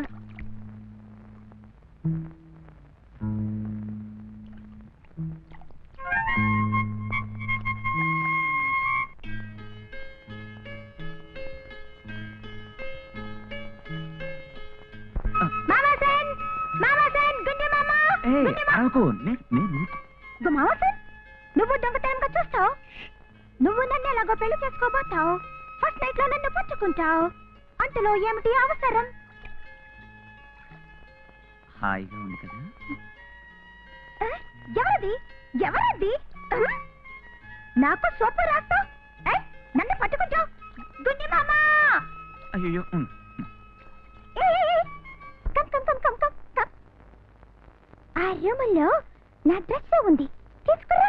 Mama Sen! Mama Sen! గుండు మామ! గుండు మామ! గుమావసన్ నువ్వు దొంగతనంగా చూస్తావు నువ్వు నన్ను ఎలాగో పెళ్లి చేసుకోబోతావు ఫస్ట్ నైట్ లో నన్ను పుచ్చుకుంటావు అంతలో ఏమిటి అవసరం హాయిగా ఉంది కదా ఆ? ఎవరిది ఎవరిది ఆ? నాకు సోపు రాస్తావు ఏ? నన్ను పట్టుకుంటావు గుండి మామా అయ్యో ఏ, ఏ, ఏ. Come come come come come come ఆ రూములో నా డ్రెస్ ఉంది తీసుకురా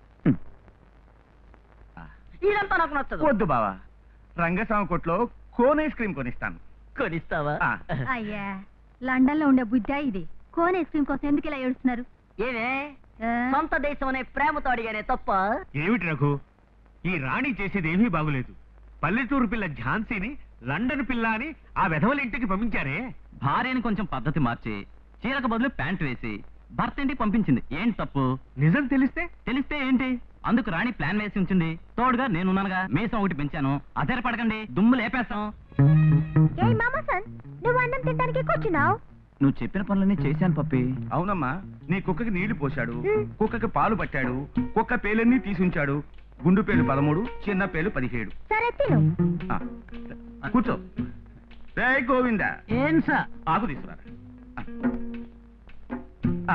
ఇదంతా నాకు నచ్చదు వద్దు బావా రంగస్వామి కొట్లో కోన్ ఐస్ క్రీమ్ కొనిస్తాను కొనిస్తావా ఆ. అయ్యా లండన్ లో ఉండే బుద్ధ ఇది కోన్ ఐస్ క్రీమ్ కోసం ఎందుకు ఇలా ఏడుస్తున్నారు ఏమే ఆ? సొంత దేశం అనే ప్రేమతో అడిగానే తప్ప ఏమిటి రఘు ఈ రాణి చేసేది ఏమీ బాగులేదు పల్లెటూరు పిల్ల ఝాన్సీని లండన్ పిల్ల అని ఆ వెధవల ఇంటికి పంపించారే భార్యని కొంచెం పద్ధతి మార్చి చీరకు బదులు ప్యాంట్ వేసి భర్త ఇంటికి పంపించింది ఏంటి తప్పు నిజం తెలిస్తే తెలిస్తే ఏంటి అందుకు రాణి ప్లాన్ వేసి ఉంచింది తోడుగా నేనున్నానుగా మీసం ఒకటి పెంచాను అదేర పడకండి దుమ్ము లేపేస్తాం ఏ మామసన్ నువ్వు అన్నం తినడానికి కూర్చున్నావు నువ్వు చెప్పిన పనులన్నీ చేశాను పప్పి అవునమ్మా నీ కుక్కకి నీళ్లు పోశాడు మ్. కుక్కకి పాలు పట్టాడు కుక్క పేలన్నీ తీసుంచాడు గుండు పేలు పదమూడు చిన్న పేలు పదిహేడు సరే తిను ఆ, కూర్చో రే గోవింద ఏం సార్ ఆకు తీసుకురా ఆ,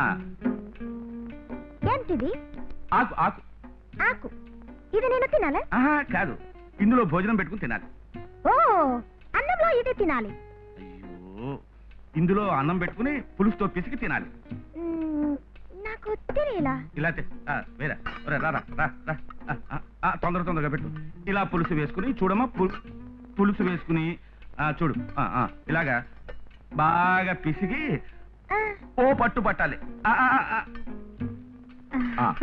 ఏంటిది ఆకు ఆకు ఆకు ఇది నేను తినాలా ఆహా కాదు ఇందులో భోజనం పెట్టుకుని తినాలి ఓ అన్నంలో ఇది తినాలి అయ్యో ఇందులో అన్నం పెట్టుకుని పులుసుతో పిసికి తినాలి మ్మ్, నాకు తెలియలా ఇలా తే- ఆ, వేరా ఒరే, రా రా, రా, రా. ఆ, ఆ, ఆ, తొందర తొందరగా పెట్టు ఇలా పులుసు వేసుకుని చూడమ్మా పు- పులుసు వేసుకుని ఆ, చూడు ఆ, ఆ, ఇలాగా బాగా పిసికి ఆ, ఓ పట్టు పట్టాలి ఆ, ఆ, ఆ, ఆ. ఆ.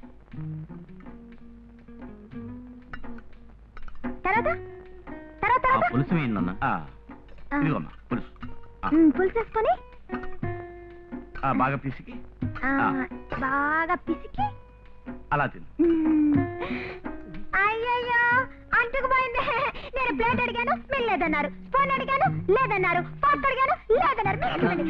తర్వాత తర్వాత ఆ తర్వాత పులుసు వేయండి ఆ, ఆ. ఇదిగోమ్మా పులుసు ఆ, మ్మ్, పులుసు వేసుకొని ఆ, బాగా పిసికి ఆ, ఆ. బాగా పిసికి అలా తిను మ్మ్. అయ్యయ్యో అంటుకుపోయింది నేను ప్లేట్ అడిగాను మీరు లేదన్నారు స్పూన్ అడిగాను లేదన్నారు ఫోర్క్ అడిగాను లేదన్నారు మీరు తినండి.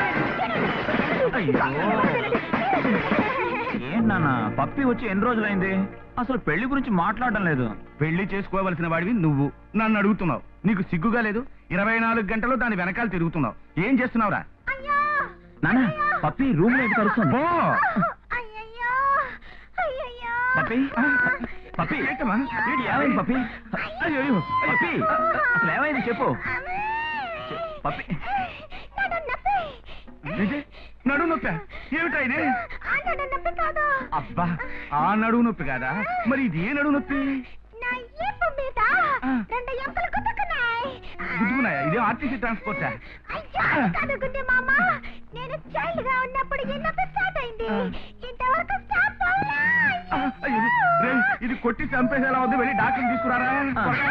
తినండి. ఏం నాన్న పప్పి వచ్చి ఎన్ని రోజులైంది అసలు పెళ్లి గురించి మాట్లాడడం లేదు పెళ్లి చేసుకోవలసిన వాడివి నువ్వు నన్ను అడుగుతున్నావు నీకు సిగ్గుగా లేదు ఇరవై నాలుగు గంటలు దాని వెనకాల తిరుగుతున్నావు ఏం చేస్తున్నావురా అయ్యో నాన్న పప్పి రూమ్ లో ఎందుకు అరుస్తుంది పో అయ్యయ్యో అయ్యయ్యో పప్పి పప్పి ఏంటమ్మా? ఏంటి ఏమైంది పప్పి అయ్యో పప్పి అసలు ఏమైంది చెప్పు అమ్మే. పప్పి నన్ను ఏంటి? నడుము నొప్పి ఏమిటా ఇది ఆ నడు నొప్పి కాదు అబ్బా ఆ నడుము నొప్పి కాదా మరి ఇది ఏ నడుము నొప్పి నా ఈపు మీద రెండు ఎముకలు గుద్దుకున్నాయి గుద్దుకున్నాయా ఇదే ఆర్టీసీ ట్రాన్స్పోర్టా అయ్యో కాదు గుడ్డి మామ నేను చైల్డ్ గా ఉన్నప్పుడు ఈ నొప్పి స్టార్ట్ అయింది ఇంతవరకు స్టాప్ అవ్వలే ఆ, అయ్యో, రేయ్, ఇది కొట్టి చంపేసేలా ఉంది వెళ్ళి డాక్టర్ తీసుకురారా త్వరగా.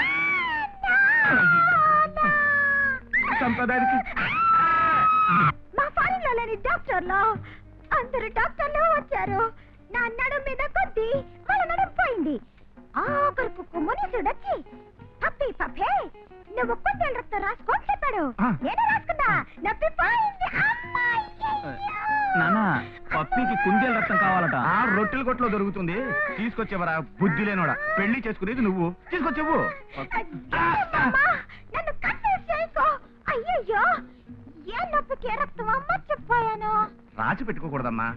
చంపేదానికి మా ఫారెన్ లో లేని డాక్టర్లు అందరు డాక్టర్లు వచ్చారు నా నడు మీద కొద్ది వాళ్ళ నడుం పోయింది ఆఖరుకు మునీసుడు వచ్చి పప్పి పప్పే నువ్వు కొంచెం రక్తం రాసుకోని చెప్పాడు ఆ. నేను రాసుకున్నా నొప్పి పోయింది అమ్మాయి నాన్న పప్పికి కుందేలు రక్తం కావాలట ఆ రొట్టెల కొట్లో దొరుకుతుంది తీసుకొచ్చేవరా బుద్ధి లేనోడా పెళ్లి చేసుకునేది నువ్వు తీసుకొచ్చేవు అమ్మా, నన్ను కన్ఫ్యూజ్ చేయకో అయ్యయ్యో ఏ నొప్పికి ఏ రక్తం అమ్మ చెప్పాను రాసి పెట్టుకోకూడదమ్మా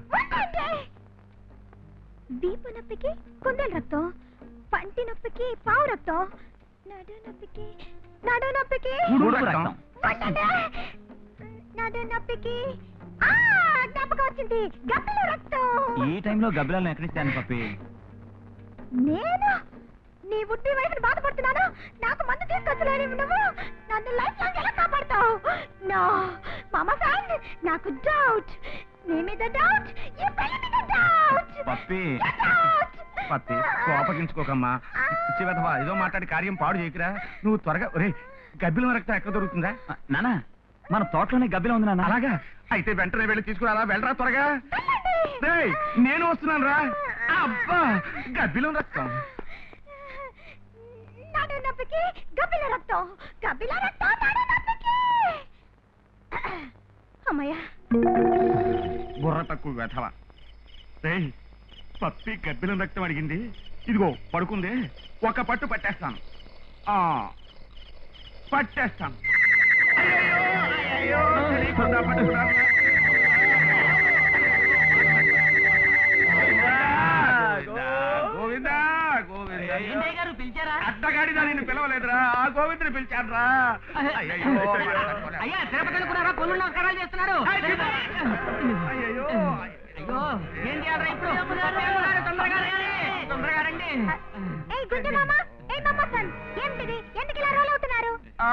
దీప నొప్పికి కుందేలు రక్తం పంటి నొప్పికి పావు రక్తం నడు నొప్పికి నడు నొప్పికి ఉడుకు ఉడుకు రక్తం. రక్తం. ఉండండి. నడు నొప్పికి ఆ జ్ఞాపకం వచ్చింది గబ్బిల రక్తం ఈ టైంలో గబ్బిలాలను ఎక్కడిస్తాను పప్పి నేను నీ బుద్ధి వయసును బాధపడుతున్నాను నాకు మందు తీసుకొచ్చలేని నువ్వు నన్ను లైఫ్ లాంగ్ ఎలా కాపాడుతావు నో మామ ఫ్రెండ్ నాకు డౌట్ నీ మీద డౌట్ ఈ పెళ్లి మీద డౌట్ పప్పి పత్తి కోపగించుకోకమ్మా పిచ్చి వెధవా ఏదో మాట్లాడి కార్యం పాడు చేయకురా నువ్వు త్వరగా ఒరే గబ్బిలం రక్తం ఎక్కడ దొరుకుతుందా ఆ, నాన్న మన తోటలోనే గబ్బిలం ఉంది నాన్న అలాగా అయితే వెంటనే వెళ్ళి తీసుకురా వెళ్ళరా త్వరగా రేయ్, నేను వస్తున్నాను రా అబ్బా గబ్బిలం రక్తం నడు నొప్పికి గబ్బిల రక్తం గబ్బిల రక్తం నడు నొప్పికి అమ్మయ్యా బుర్ర తక్కువ వెధవ రేయ్ పప్పి గబ్బిలం రక్తం అడిగింది ఇదిగో పడుకుంది ఒక పట్టు పట్టేస్తాను ఆ పట్టేస్తాను అయ్యయ్యో, అయ్యయ్యో, తెలియకుండా పట్టుకున్నాను. గోవిందా, గోవిందా, గోవిందా. గారు పిలిచారా అడ్డగాడిదా నిన్ను పిలవలేదురా ఆ గోవిందుని పిలిచాడ్రా అయ్యయ్యో, అయ్యా తిరుపతి అనుకున్నారా పొల్లు నమస్కారాలు చేస్తున్నారు అయ్యయ్యో, అయ్యో ఏం చేయాలరా ఇప్పుడు అమ్మగారు, తొందరగా రండి. తొందరగా రండి ఏయ్ గుడ్డి మామ ఏయ్ మామ సన్ ఏంటిది ఎందుకు ఇలా రోల్ అవుతున్నారు ఆ,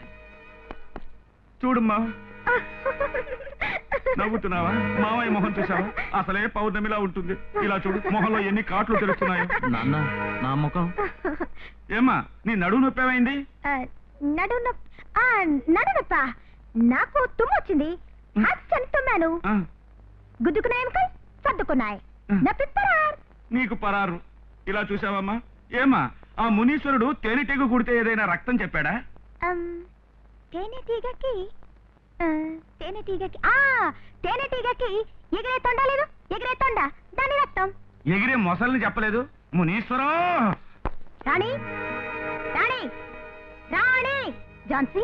చూడమ్మా నవ్వుతున్నావా మావయ్య మొహం చూసావా అసలే పౌర్ణమిలా ఉంటుంది ఇలా చూడు మొహంలో ఎన్ని కాట్లు తెలుస్తున్నాయో నాన్న నా ముఖం ఏమ్మా నీ నడువు నొప్పేమైంది ఆ, నడు నొప్పి ఆ, నడు నొప్ప నాకు తుమ్ము వచ్చింది అచ్చని తుమ్మాను ఆ, గుద్దుకున్నాయి ఎముకలు సర్దుకున్నాయి నొప్పి పరార్. నీకు పరారు ఇలా చూసావమ్మా ఏమ్మా ఆ మునీశ్వరుడు తేనెటీగ కుడితే ఏదైనా రక్తం చెప్పాడా అమ్, తేనెటీగకి ఆ, తేనెటీగకి ఆ తేనెటీగకి ఎగిరే తొండ లేదు ఎగిరే తొండ దాని రక్తం ఎగిరే మొసల్ని చెప్పలేదు మునీశ్వరం రాణి రాణి రాణి ఝాన్సీ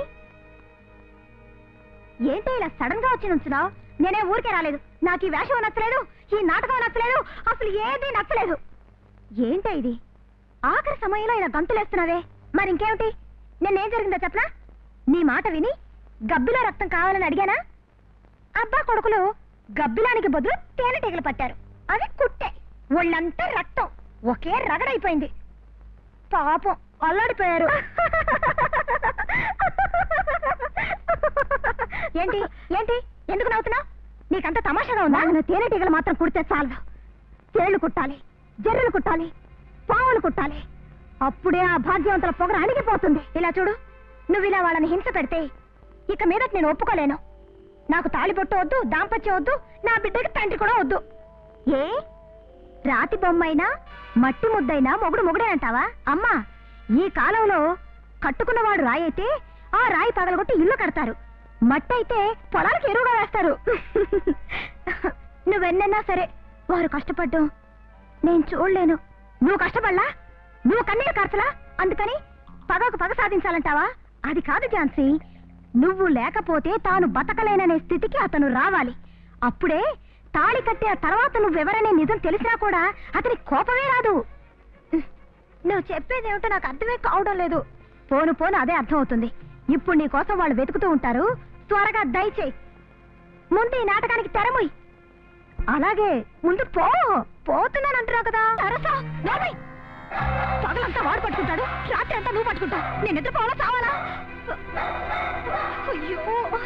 ఏంటి ఇలా సడన్ గా వచ్చి నుంచున్నావు నేనే ఊరికే రాలేదు నాకు ఈ వేషం నచ్చలేదు ఈ నాటకం నచ్చలేదు అసలు ఏది నచ్చలేదు ఏంటి ఇది ఆఖరి సమయంలో ఇలా గంతులేస్తున్నావే మరి ఇంకేమిటి నిన్నేం జరిగిందో చెప్పనా నీ మాట విని గబ్బిలో రక్తం కావాలని అడిగానా అబ్బా కొడుకులు గబ్బిలానికి బదులు తేనెటీగలు పట్టారు అవి కుట్టే ఒళ్ళంతా రక్తం ఒకే రగడైపోయింది పాపం అల్లాడిపోయారు ఏంటి ఏంటి ఎందుకు నవ్వుతున్నావు నీకంత తమాషాగా ఉందా నువ్వు తేనెటీగలు మాత్రం కుడితే చాలు తేళ్లు కుట్టాలి జర్రులు కుట్టాలి పావులు కుట్టాలి అప్పుడే ఆ భాగ్యవంతుల పొగర అణిగిపోతుంది ఇలా చూడు నువ్వు ఇలా వాళ్ళని హింస పెడితే ఇక మీదట నేను ఒప్పుకోలేను నాకు తాళిబొట్టు వద్దు దాంపత్యం వద్దు నా బిడ్డకి తండ్రి కూడా వద్దు ఏ రాతి బొమ్మైనా మట్టి ముద్దైనా మొగుడు మొగుడే అంటావా అమ్మా ఈ కాలంలో కట్టుకున్నవాడు రాయి అయితే ఆ రాయి పగలగొట్టి ఇల్లు కడతారు మట్టి అయితే పొలాలకు ఎరువుగా వేస్తారు నువ్వెన్నన్నా సరే వారు కష్టపడ్డం నేను చూడలేను నువ్వు కష్టపడలా నువ్వు కన్నీరు కార్చలా అందుకని పగకు పగ సాధించాలంటావా అది కాదు ఝాన్సీ నువ్వు లేకపోతే తాను బతకలేననే స్థితికి అతను రావాలి అప్పుడే తాళి కట్టే తర్వాత నువ్వెవరనే నిజం తెలిసినా కూడా అతని కోపమే రాదు నువ్వు చెప్పేదేమిటో నాకు అర్థమే కావడం లేదు పోను పోను అదే అర్థం అవుతుంది ఇప్పుడు నీ కోసం వాళ్ళు వెతుకుతూ ఉంటారు త్వరగా దయచేయి ముందు ఈ నాటకానికి తెరముయ్ అలాగే ముందు పో పోతున్నాను అంటున్నావు కదా సరసా నోర్మై పగలంతా వాడు పట్టుకుంటాడు రాత్రి అంతా నువ్వు పట్టుకుంటావు నేను నిద్ర పోవాలా చావాలా అయ్యో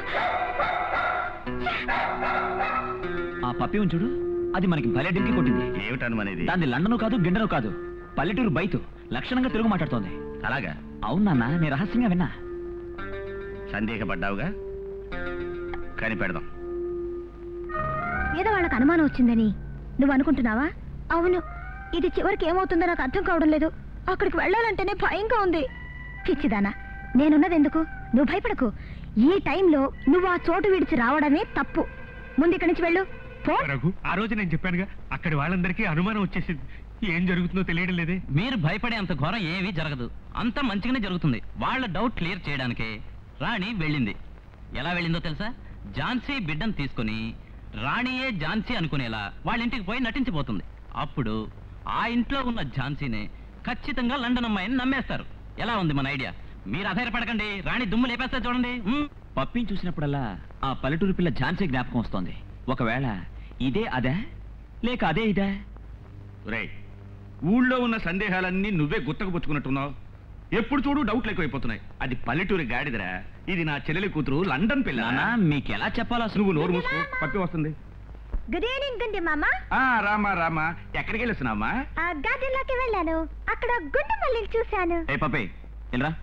ఆ పప్పి ఉంచుడు అది మనకి భలే డింకి కొట్టింది ఏమిటనుమనేది దాన్ని లండను కాదు గిండను కాదు పల్లెటూరు బయట లక్షణంగా తెలుగు మాట్లాడుతోంది అలాగా అవునన్నా నేను రహస్యంగా విన్నా సందేహపడ్డావుగా కనిపెడదాం ఏదో వాళ్ళకి అనుమానం వచ్చిందని నువ్వు అనుకుంటున్నావా అవును ఇది చివరికి ఏమవుతుందో నాకు అర్థం కావడం లేదు అక్కడికి వెళ్ళాలంటేనే భయంగా ఉంది పిచ్చిదానా నేనున్నది ఎందుకు నువ్వు భయపడకు ఈ టైంలో నువ్వు ఆ చోటు విడిచి రావడమే తప్పు ముందు ఇక్కడి నుంచి వెళ్ళు పో రఘు ఆ రోజు నేను చెప్పానుగా అక్కడి వాళ్ళందరికీ అనుమానం వచ్చేసింది ఏం జరుగుతుందో తెలియడం లేదే మీరు భయపడే అంత ఘోరం ఏమీ జరగదు అంత మంచిగానే జరుగుతుంది వాళ్ళ డౌట్ క్లియర్ చేయడానికే రాణి వెళ్ళింది ఎలా వెళ్ళిందో తెలుసా ఝాన్సీ బిడ్డను తీసుకుని రాణియే ఝాన్సీ అనుకునేలా వాళ్ళ ఇంటికి పోయి నటించిపోతుంది అప్పుడు ఆ ఇంట్లో ఉన్న ఝాన్సీనే ఖచ్చితంగా లండన్ అమ్మాయిని నమ్మేస్తారు ఎలా ఉంది మన ఐడియా మీరు అధైర్యపడకండి రాణి దుమ్ము లేపేస్తే చూడండి మ్. పప్పిని చూసినప్పుడల్లా ఆ పల్లెటూరు పిల్ల ఝాన్సీ జ్ఞాపకం వస్తోంది ఒకవేళ ఇదే అదే లేక అదే ఇదే రే ఊళ్ళో ఉన్న సందేహాలన్నీ నువ్వే గుత్తకుపుచ్చుకున్నట్టున్నావు ఎప్పుడు చూడు డౌట్లు ఎక్కువైపోతున్నాయి అది పల్లెటూరి గాడిదరా ఇది నా చెల్లెలి కూతురు లండన్ పిల్ల నానా మీకు ఎలా చెప్పాలో అసలు నువ్వు నోరు మూసుకో పప్పి వస్తుంది గుడ్ ఈవినింగ్ గుండి మామ ఆ రామా రామా ఎక్కడికి వెళ్ళొస్తున్నావమ్మా ఆ గార్డెన్లోకి వెళ్ళాను అక్కడ గుండు మల్లిని చూశాను ఏ పప్పి వెళ్ళరా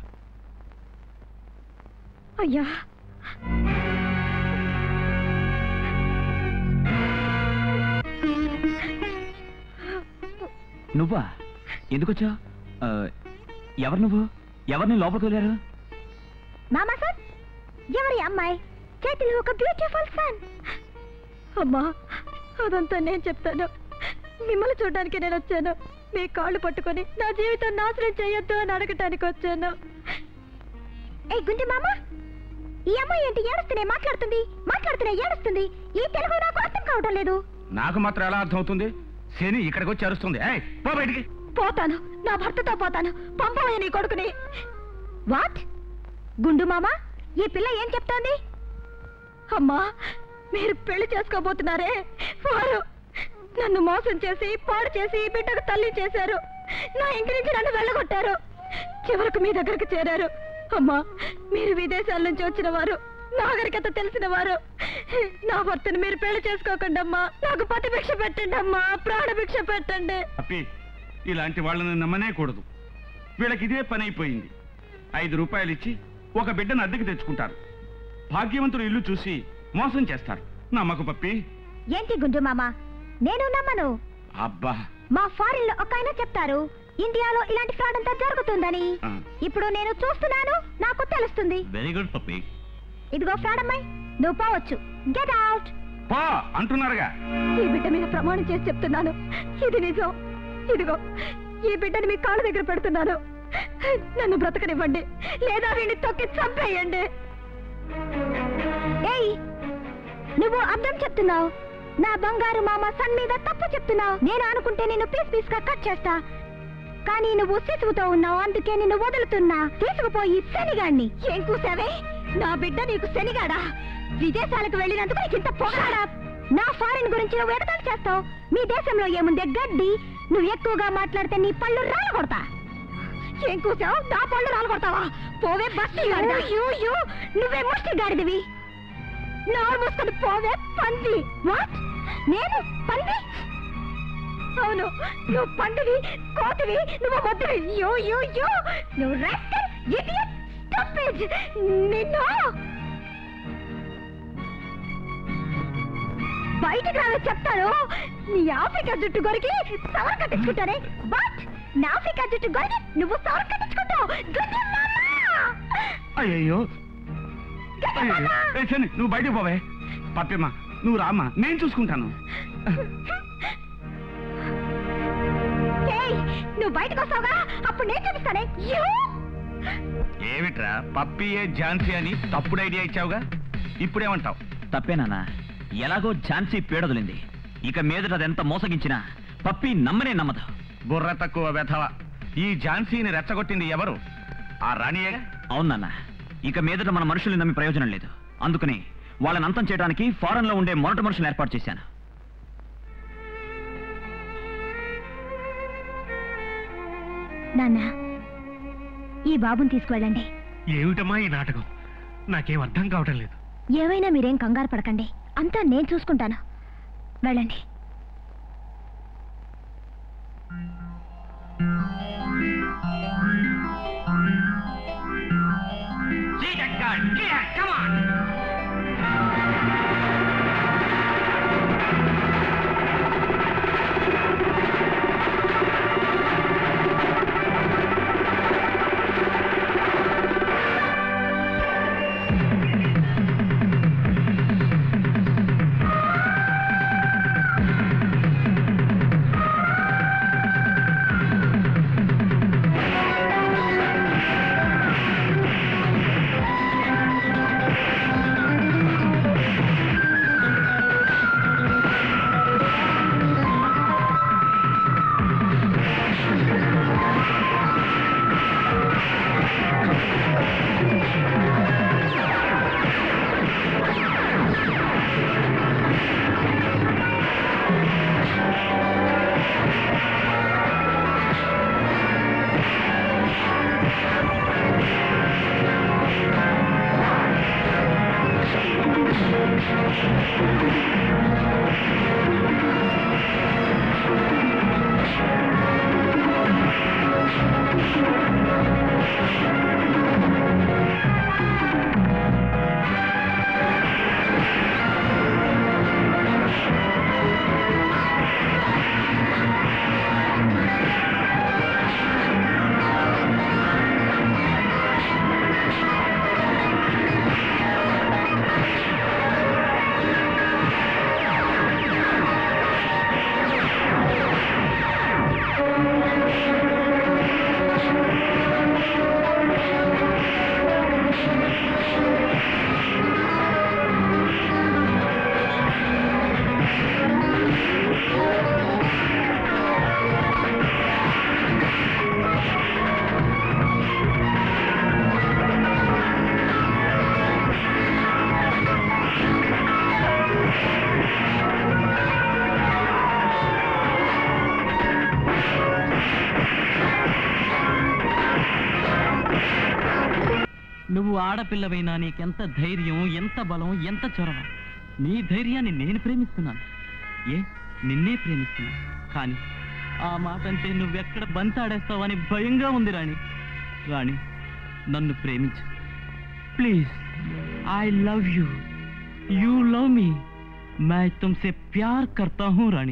అయ్యా నువ్వా ఎందుకొచ్చా ఎవరు నువ్వు ఎవరిని లోపలికి వెళ్ళారు మామా సార్ ఎవరి అమ్మాయి చేతిలో ఒక బ్యూటిఫుల్ సన్ అమ్మా అదంతా నేను చెప్తాను మిమ్మల్ని చూడడానికి నేను వచ్చాను మీ కాళ్ళు పట్టుకొని నా జీవితం నాశనం చేయొద్దు అని అడగటానికి వచ్చాను ఏ గుండి మామ ఈ అమ్మాయి ఏంటి ఏడుస్తూనే మాట్లాడుతుంది మాట్లాడుతూనే ఏడుస్తుంది ఈ తెలుగు నాకు అర్థం కావడం లేదు నాకు మాత్రం ఎలా అర్థం అవుతుంది శని ఇక్కడికి వచ్చి అరుస్తుంది ఏయ్, పో బయటికి పోతాను నా భర్తతో పోతాను పంపవయ్య నీ కొడుకుని వాట్ గుండు మామ ఈ పిల్ల ఏం చెప్తోంది అమ్మా మీరు పెళ్లి చేసుకోబోతున్నారే వారు నన్ను మోసం చేసి పాడు చేసి ఈ బిడ్డకు తల్లి చేశారు నా ఇంటి నుంచి నన్ను వెళ్ళగొట్టారు చివరకు మీ దగ్గరకు చేరారు అమ్మా మీరు విదేశాల నుంచి వచ్చిన వారు నాగరికత తెలిసిన వారు నా భర్తను మీరు పెళ్లి చేసుకోకండి అమ్మా నాకు పతి భిక్ష పెట్టండి అమ్మా ప్రాణ భిక్ష పెట్టండి అప్పి ఇలాంటి వాళ్ళని నమ్మనే కూడదు వీళ్ళకి ఇదే పని అయిపోయింది ఐదు రూపాయలు ఇచ్చి ఒక బిడ్డను అద్దెకి తెచ్చుకుంటారు భాగ్యవంతుడు ఇల్లు చూసి మోసం చేస్తారు నమ్మకు పప్పి ఏంటి గుండు మామ నేను నమ్మను అబ్బా మా ఫారిన్ లో ఒక ఆయన చెప్తారు ఇండియాలో ఇలాంటి ఫ్రాడ్ అంతా జరుగుతుందని ఆ. ఇప్పుడు నేను చూస్తున్నాను నాకు తెలుస్తుంది వెరీ గుడ్ పప్పి ఇదిగో ఫ్రాడ్ అమ్మాయి నువ్వు పోవచ్చు గెట్ అవుట్ పో అంటున్నారుగా ఈ బిడ్డ మీద ప్రమాణం చేసి చెప్తున్నాను ఇది నిజం ఇదిగో ఈ బిడ్డని మీ కాళ్ళ దగ్గర పెడుతున్నాను నన్ను బ్రతకనివ్వండి లేదా వీడిని తొక్కి చంపేయండి ఏయ్ నువ్వు అర్థం చెప్తున్నావు నా బంగారు మామ సన్ మీద తప్పు చెప్తున్నావు నేను అనుకుంటే నేను పీస్ పీస్ గా కట్ చేస్తా కానీ నువ్వు శిశువుతో ఉన్నావు అందుకే నిన్ను వదులుతున్నా తీసుకుపోయి శనిగాడిని ఏం కూసావే నా బిడ్డ నీకు శనిగాడా విదేశాలకు వెళ్ళినందుకు నీకు ఇంత పొగాడా నా ఫారిన్ గురించి నువ్వు ఎగతాలు చేస్తావు మీ దేశంలో ఏముందే గడ్డి నువ్వు ఎక్కువగా మాట్లాడితే నీ పళ్ళు రాలు కొడతా ఏం కూసావు నా పళ్ళు రాలు కొడతావా పోవే బస్తి నువ్వే ముష్టి గాడిదివి నోరు మూసుకొని పోవే పంది వాట్ నేను పంది అవును నువ్వు పందివి కోతివి నువ్వు మొద్దువి యో యో యో నువ్వు రాస్కల్ ఇడియట్ స్టూపిడ్ నిన్ను బయటకు రావే చెప్తాను నీ ఆఫ్రికా జుట్టు గొరికి సవర కట్టించుకుంటానే బట్ నా ఆఫ్రికా జుట్టు గొరికి నువ్వు సవర కట్టించుకుంటావు గుడ్డి మామా! అయ్యో గుడ్డి మామా! శని నువ్వు బయటకు పోవే పప్పిమ్మ నువ్వు రామ్మా నేను చూసుకుంటాను ఏయ్, నువ్వు బయటకు వస్తావుగా అప్పుడు నేను చూపిస్తానే యూ! ఏమిట్రా పప్పియే ఝాన్సీ అని తప్పుడు ఐడియా ఇచ్చావుగా ఇప్పుడేమంటావు తప్పేనానా ఎలాగో ఝాన్సీ పీడదులింది ఇక మీదట అదెంత మోసగించినా పప్పి నమ్మనే నమ్మదు బుర్ర తక్కువ వెధవ ఈ ఝాన్సీని రెచ్చగొట్టింది ఎవరు ఆ రాణియేగా అవునన్నా ఇక మీదట మన మనుషుల్ని నమ్మి ప్రయోజనం లేదు అందుకని వాళ్ళని అంతం చేయడానికి ఫారెన్ లో ఉండే మొరటి మనుషులు ఏర్పాటు చేశాను నాన్న ఈ బాబుని తీసుకువెళ్ళండి ఏమిటమ్మా ఈ నాటకం నాకేం అర్థం కావటం లేదు ఏమైనా మీరేం కంగారు పడకండి అంతా నేను చూసుకుంటాను వెళ్ళండి See that girl? Clear, come on. నువ్వు ఆడపిల్లవైనా నీకెంత ధైర్యం ఎంత బలం ఎంత చొరవ నీ ధైర్యాన్ని నేను ప్రేమిస్తున్నాను ఏ నిన్నే ప్రేమిస్తున్నాను కానీ ఆ మాట అంటే నువ్వెక్కడ బంతాడేస్తావని భయంగా ఉంది రాణి రాణి నన్ను ప్రేమించు please I love you you love me मैं तुमसे प्यार करता हूँ रानी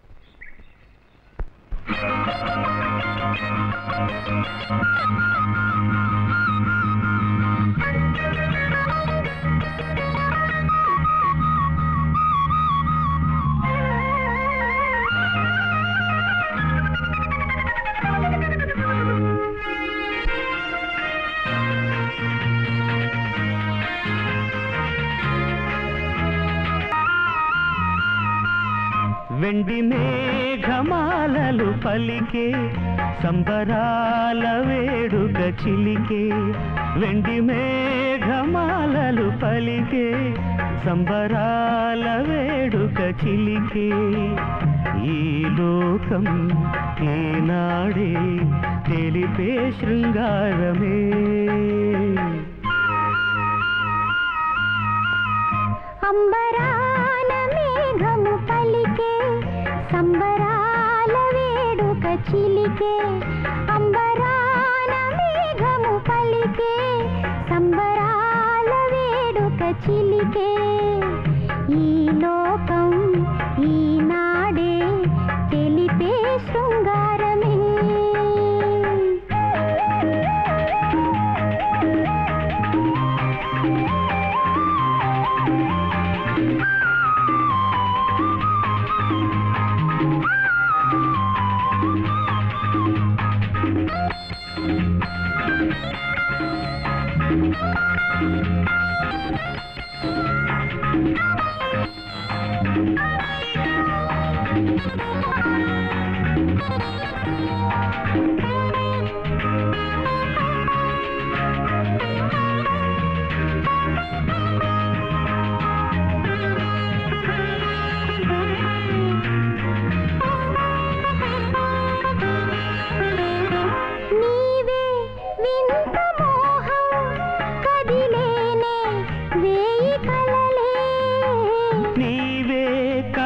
వెండి మేఘమాలలు పలికే సంబరాల వేడుక చిలికే వెండి మేఘమాలలు పలికే సంబరాల వేడుక చిలికే ఈ లోకం ఈనాడే తెలిపే శృంగారమే అంబరాన మేఘము పలికే సంబరాల వేడుక చిలికే అంబరాన మేఘము పలికే సంబరాల వేడుక చిలికే ఈ లోకం ఈనాడే తెలిపే శృంగారమే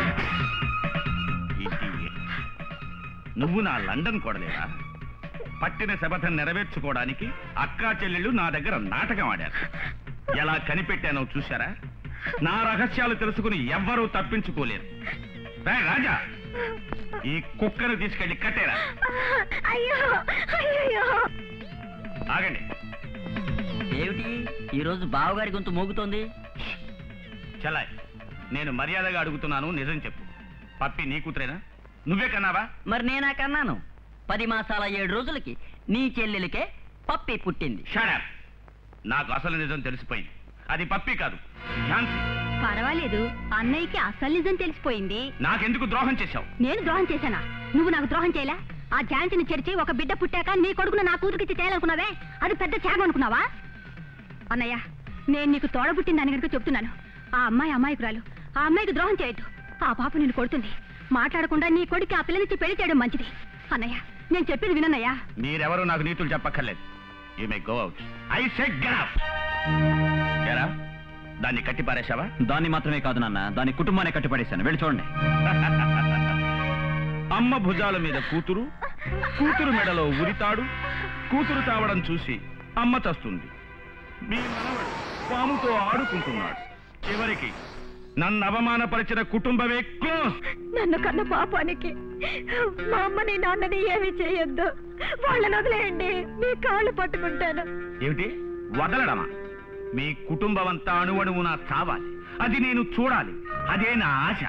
Idiot. నువ్వు నా లండన్ కొడలేవా పట్టిన శపథం నెరవేర్చుకోవడానికి అక్కా చెల్లెళ్ళు నా దగ్గర నాటకం ఆడారు ఎలా కనిపెట్టానో చూశారా నా రహస్యాలు తెలుసుకుని ఎవ్వరూ తప్పించుకోలేరు రే రాజా ఈ కుక్కను తీసుకెళ్లి కట్టేరా అయ్యో అయ్యో ఆగండి ఏమిటి ఈ రోజు బావగారి గొంతు మోగుతోంది చలాయ్ నేను మర్యాదగా అడుగుతున్నాను నిజం చెప్పు పప్పి నీ కూతురేనా నువ్వే కన్నావా మరి నేనా కన్నాను పది మాసాల ఏడు రోజులకి నీ చెల్లెలికే పప్పి పుట్టింది షడప్ నాకు అసలు నిజం తెలిసిపోయింది అది పప్పి కాదు ఝాన్సీ పర్వాలేదు అన్నయ్యకి అసలు నిజం తెలిసిపోయింది నాకెందుకు ద్రోహం చేశావు నేను ద్రోహం చేశానా నువ్వు నాకు ద్రోహం చేయలే ఆ ఝాన్సీని చెరిచి ఒక బిడ్డ పుట్టాక నీ కొడుకును నా కూతురికి చేయాలనుకున్నావే అది పెద్ద త్యాగం అనుకున్నావా అన్నయ్య నేను నీకు తోడబుట్టిన దాని కనుక చెప్తున్నాను ఆ అమ్మాయి అమాయకురాలు ఆ అమ్మాయికి ద్రోహం చేయొద్దు ఆ పాప నిన్ను కొడుతుంది మాట్లాడకుండా నీ కొడుకు ఆ పిల్లనిచ్చి పెళ్లి చేయడం మంచిది అన్నయ్య నేను చెప్పేది వినన్నయ్యా మీరెవరూ నాకు నీతులు చెప్పక్కర్లేదు you may go out I said get ఎరా దాన్ని కట్టి పారేశావా దాన్ని మాత్రమే కాదు నాన్న దాని కుటుంబాన్ని కట్టిపడేశాను వెళ్ళి చూడండి అమ్మ భుజాల మీద కూతురు కూతురు మెడలో ఉరితాడు కూతురు తావడం చూసి అమ్మ చస్తుంది మీ మనవడు పాముతో ఆడుకుంటున్నాడు చివరికి నన్ను అవమానపరిచిన కుటుంబమే క్లోజ్ నన్ను కన్న పాపానికి మా అమ్మని నాన్నని ఏమి చేయొద్దు వాళ్ళని వదిలేయండి మీ కాళ్ళు పట్టుకుంటాను ఏమిటి వదలడమా మీ కుటుంబం అంతా అణువణువునా చావాలి అది నేను చూడాలి అదే నా ఆశ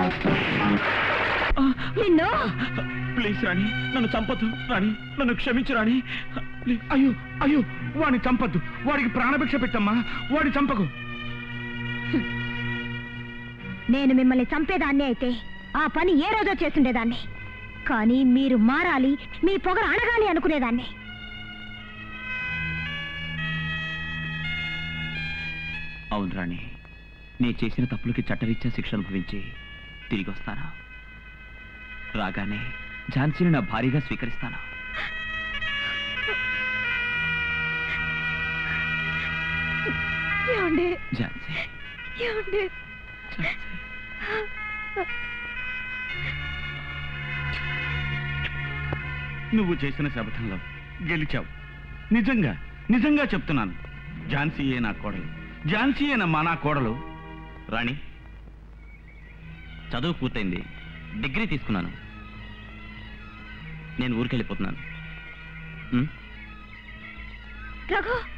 నిన్ను ప్లీజ్ రాణి నన్ను చంపొద్దు రాణి నన్ను క్షమించు రాణి ప్లీజ్. అయ్యో అయ్యో వాడిని చంపొద్దు వాడికి ప్రాణభిక్ష పెట్టమ్మా వాడి చంపకు నేను మిమ్మల్ని చంపేదాన్ని అయితే ఆ పని ఏ రోజో చేసుండేదాన్ని కానీ మీరు మారాలి మీ పొగరు అణగాలి అనుకునేదాన్ని అవును రాణి నీ చేసిన తప్పులకి చట్టరీత్యా శిక్ష అనుభవించి తిరిగి వస్తాను రాగానే ఝాన్సీని నా భారీగా స్వీకరిస్తాను ఏమండి ఝాన్సీ ఏమండి నువ్వు చేసిన శపథంలో గెలిచావు నిజంగా నిజంగా చెప్తున్నాను ఝాన్సీయే నా కోడలు ఝాన్సీయే నా నా కోడలు రాణి చదువు పూర్తయింది డిగ్రీ తీసుకున్నాను నేను ఊరికెళ్ళిపోతున్నాను ఉం? రఘు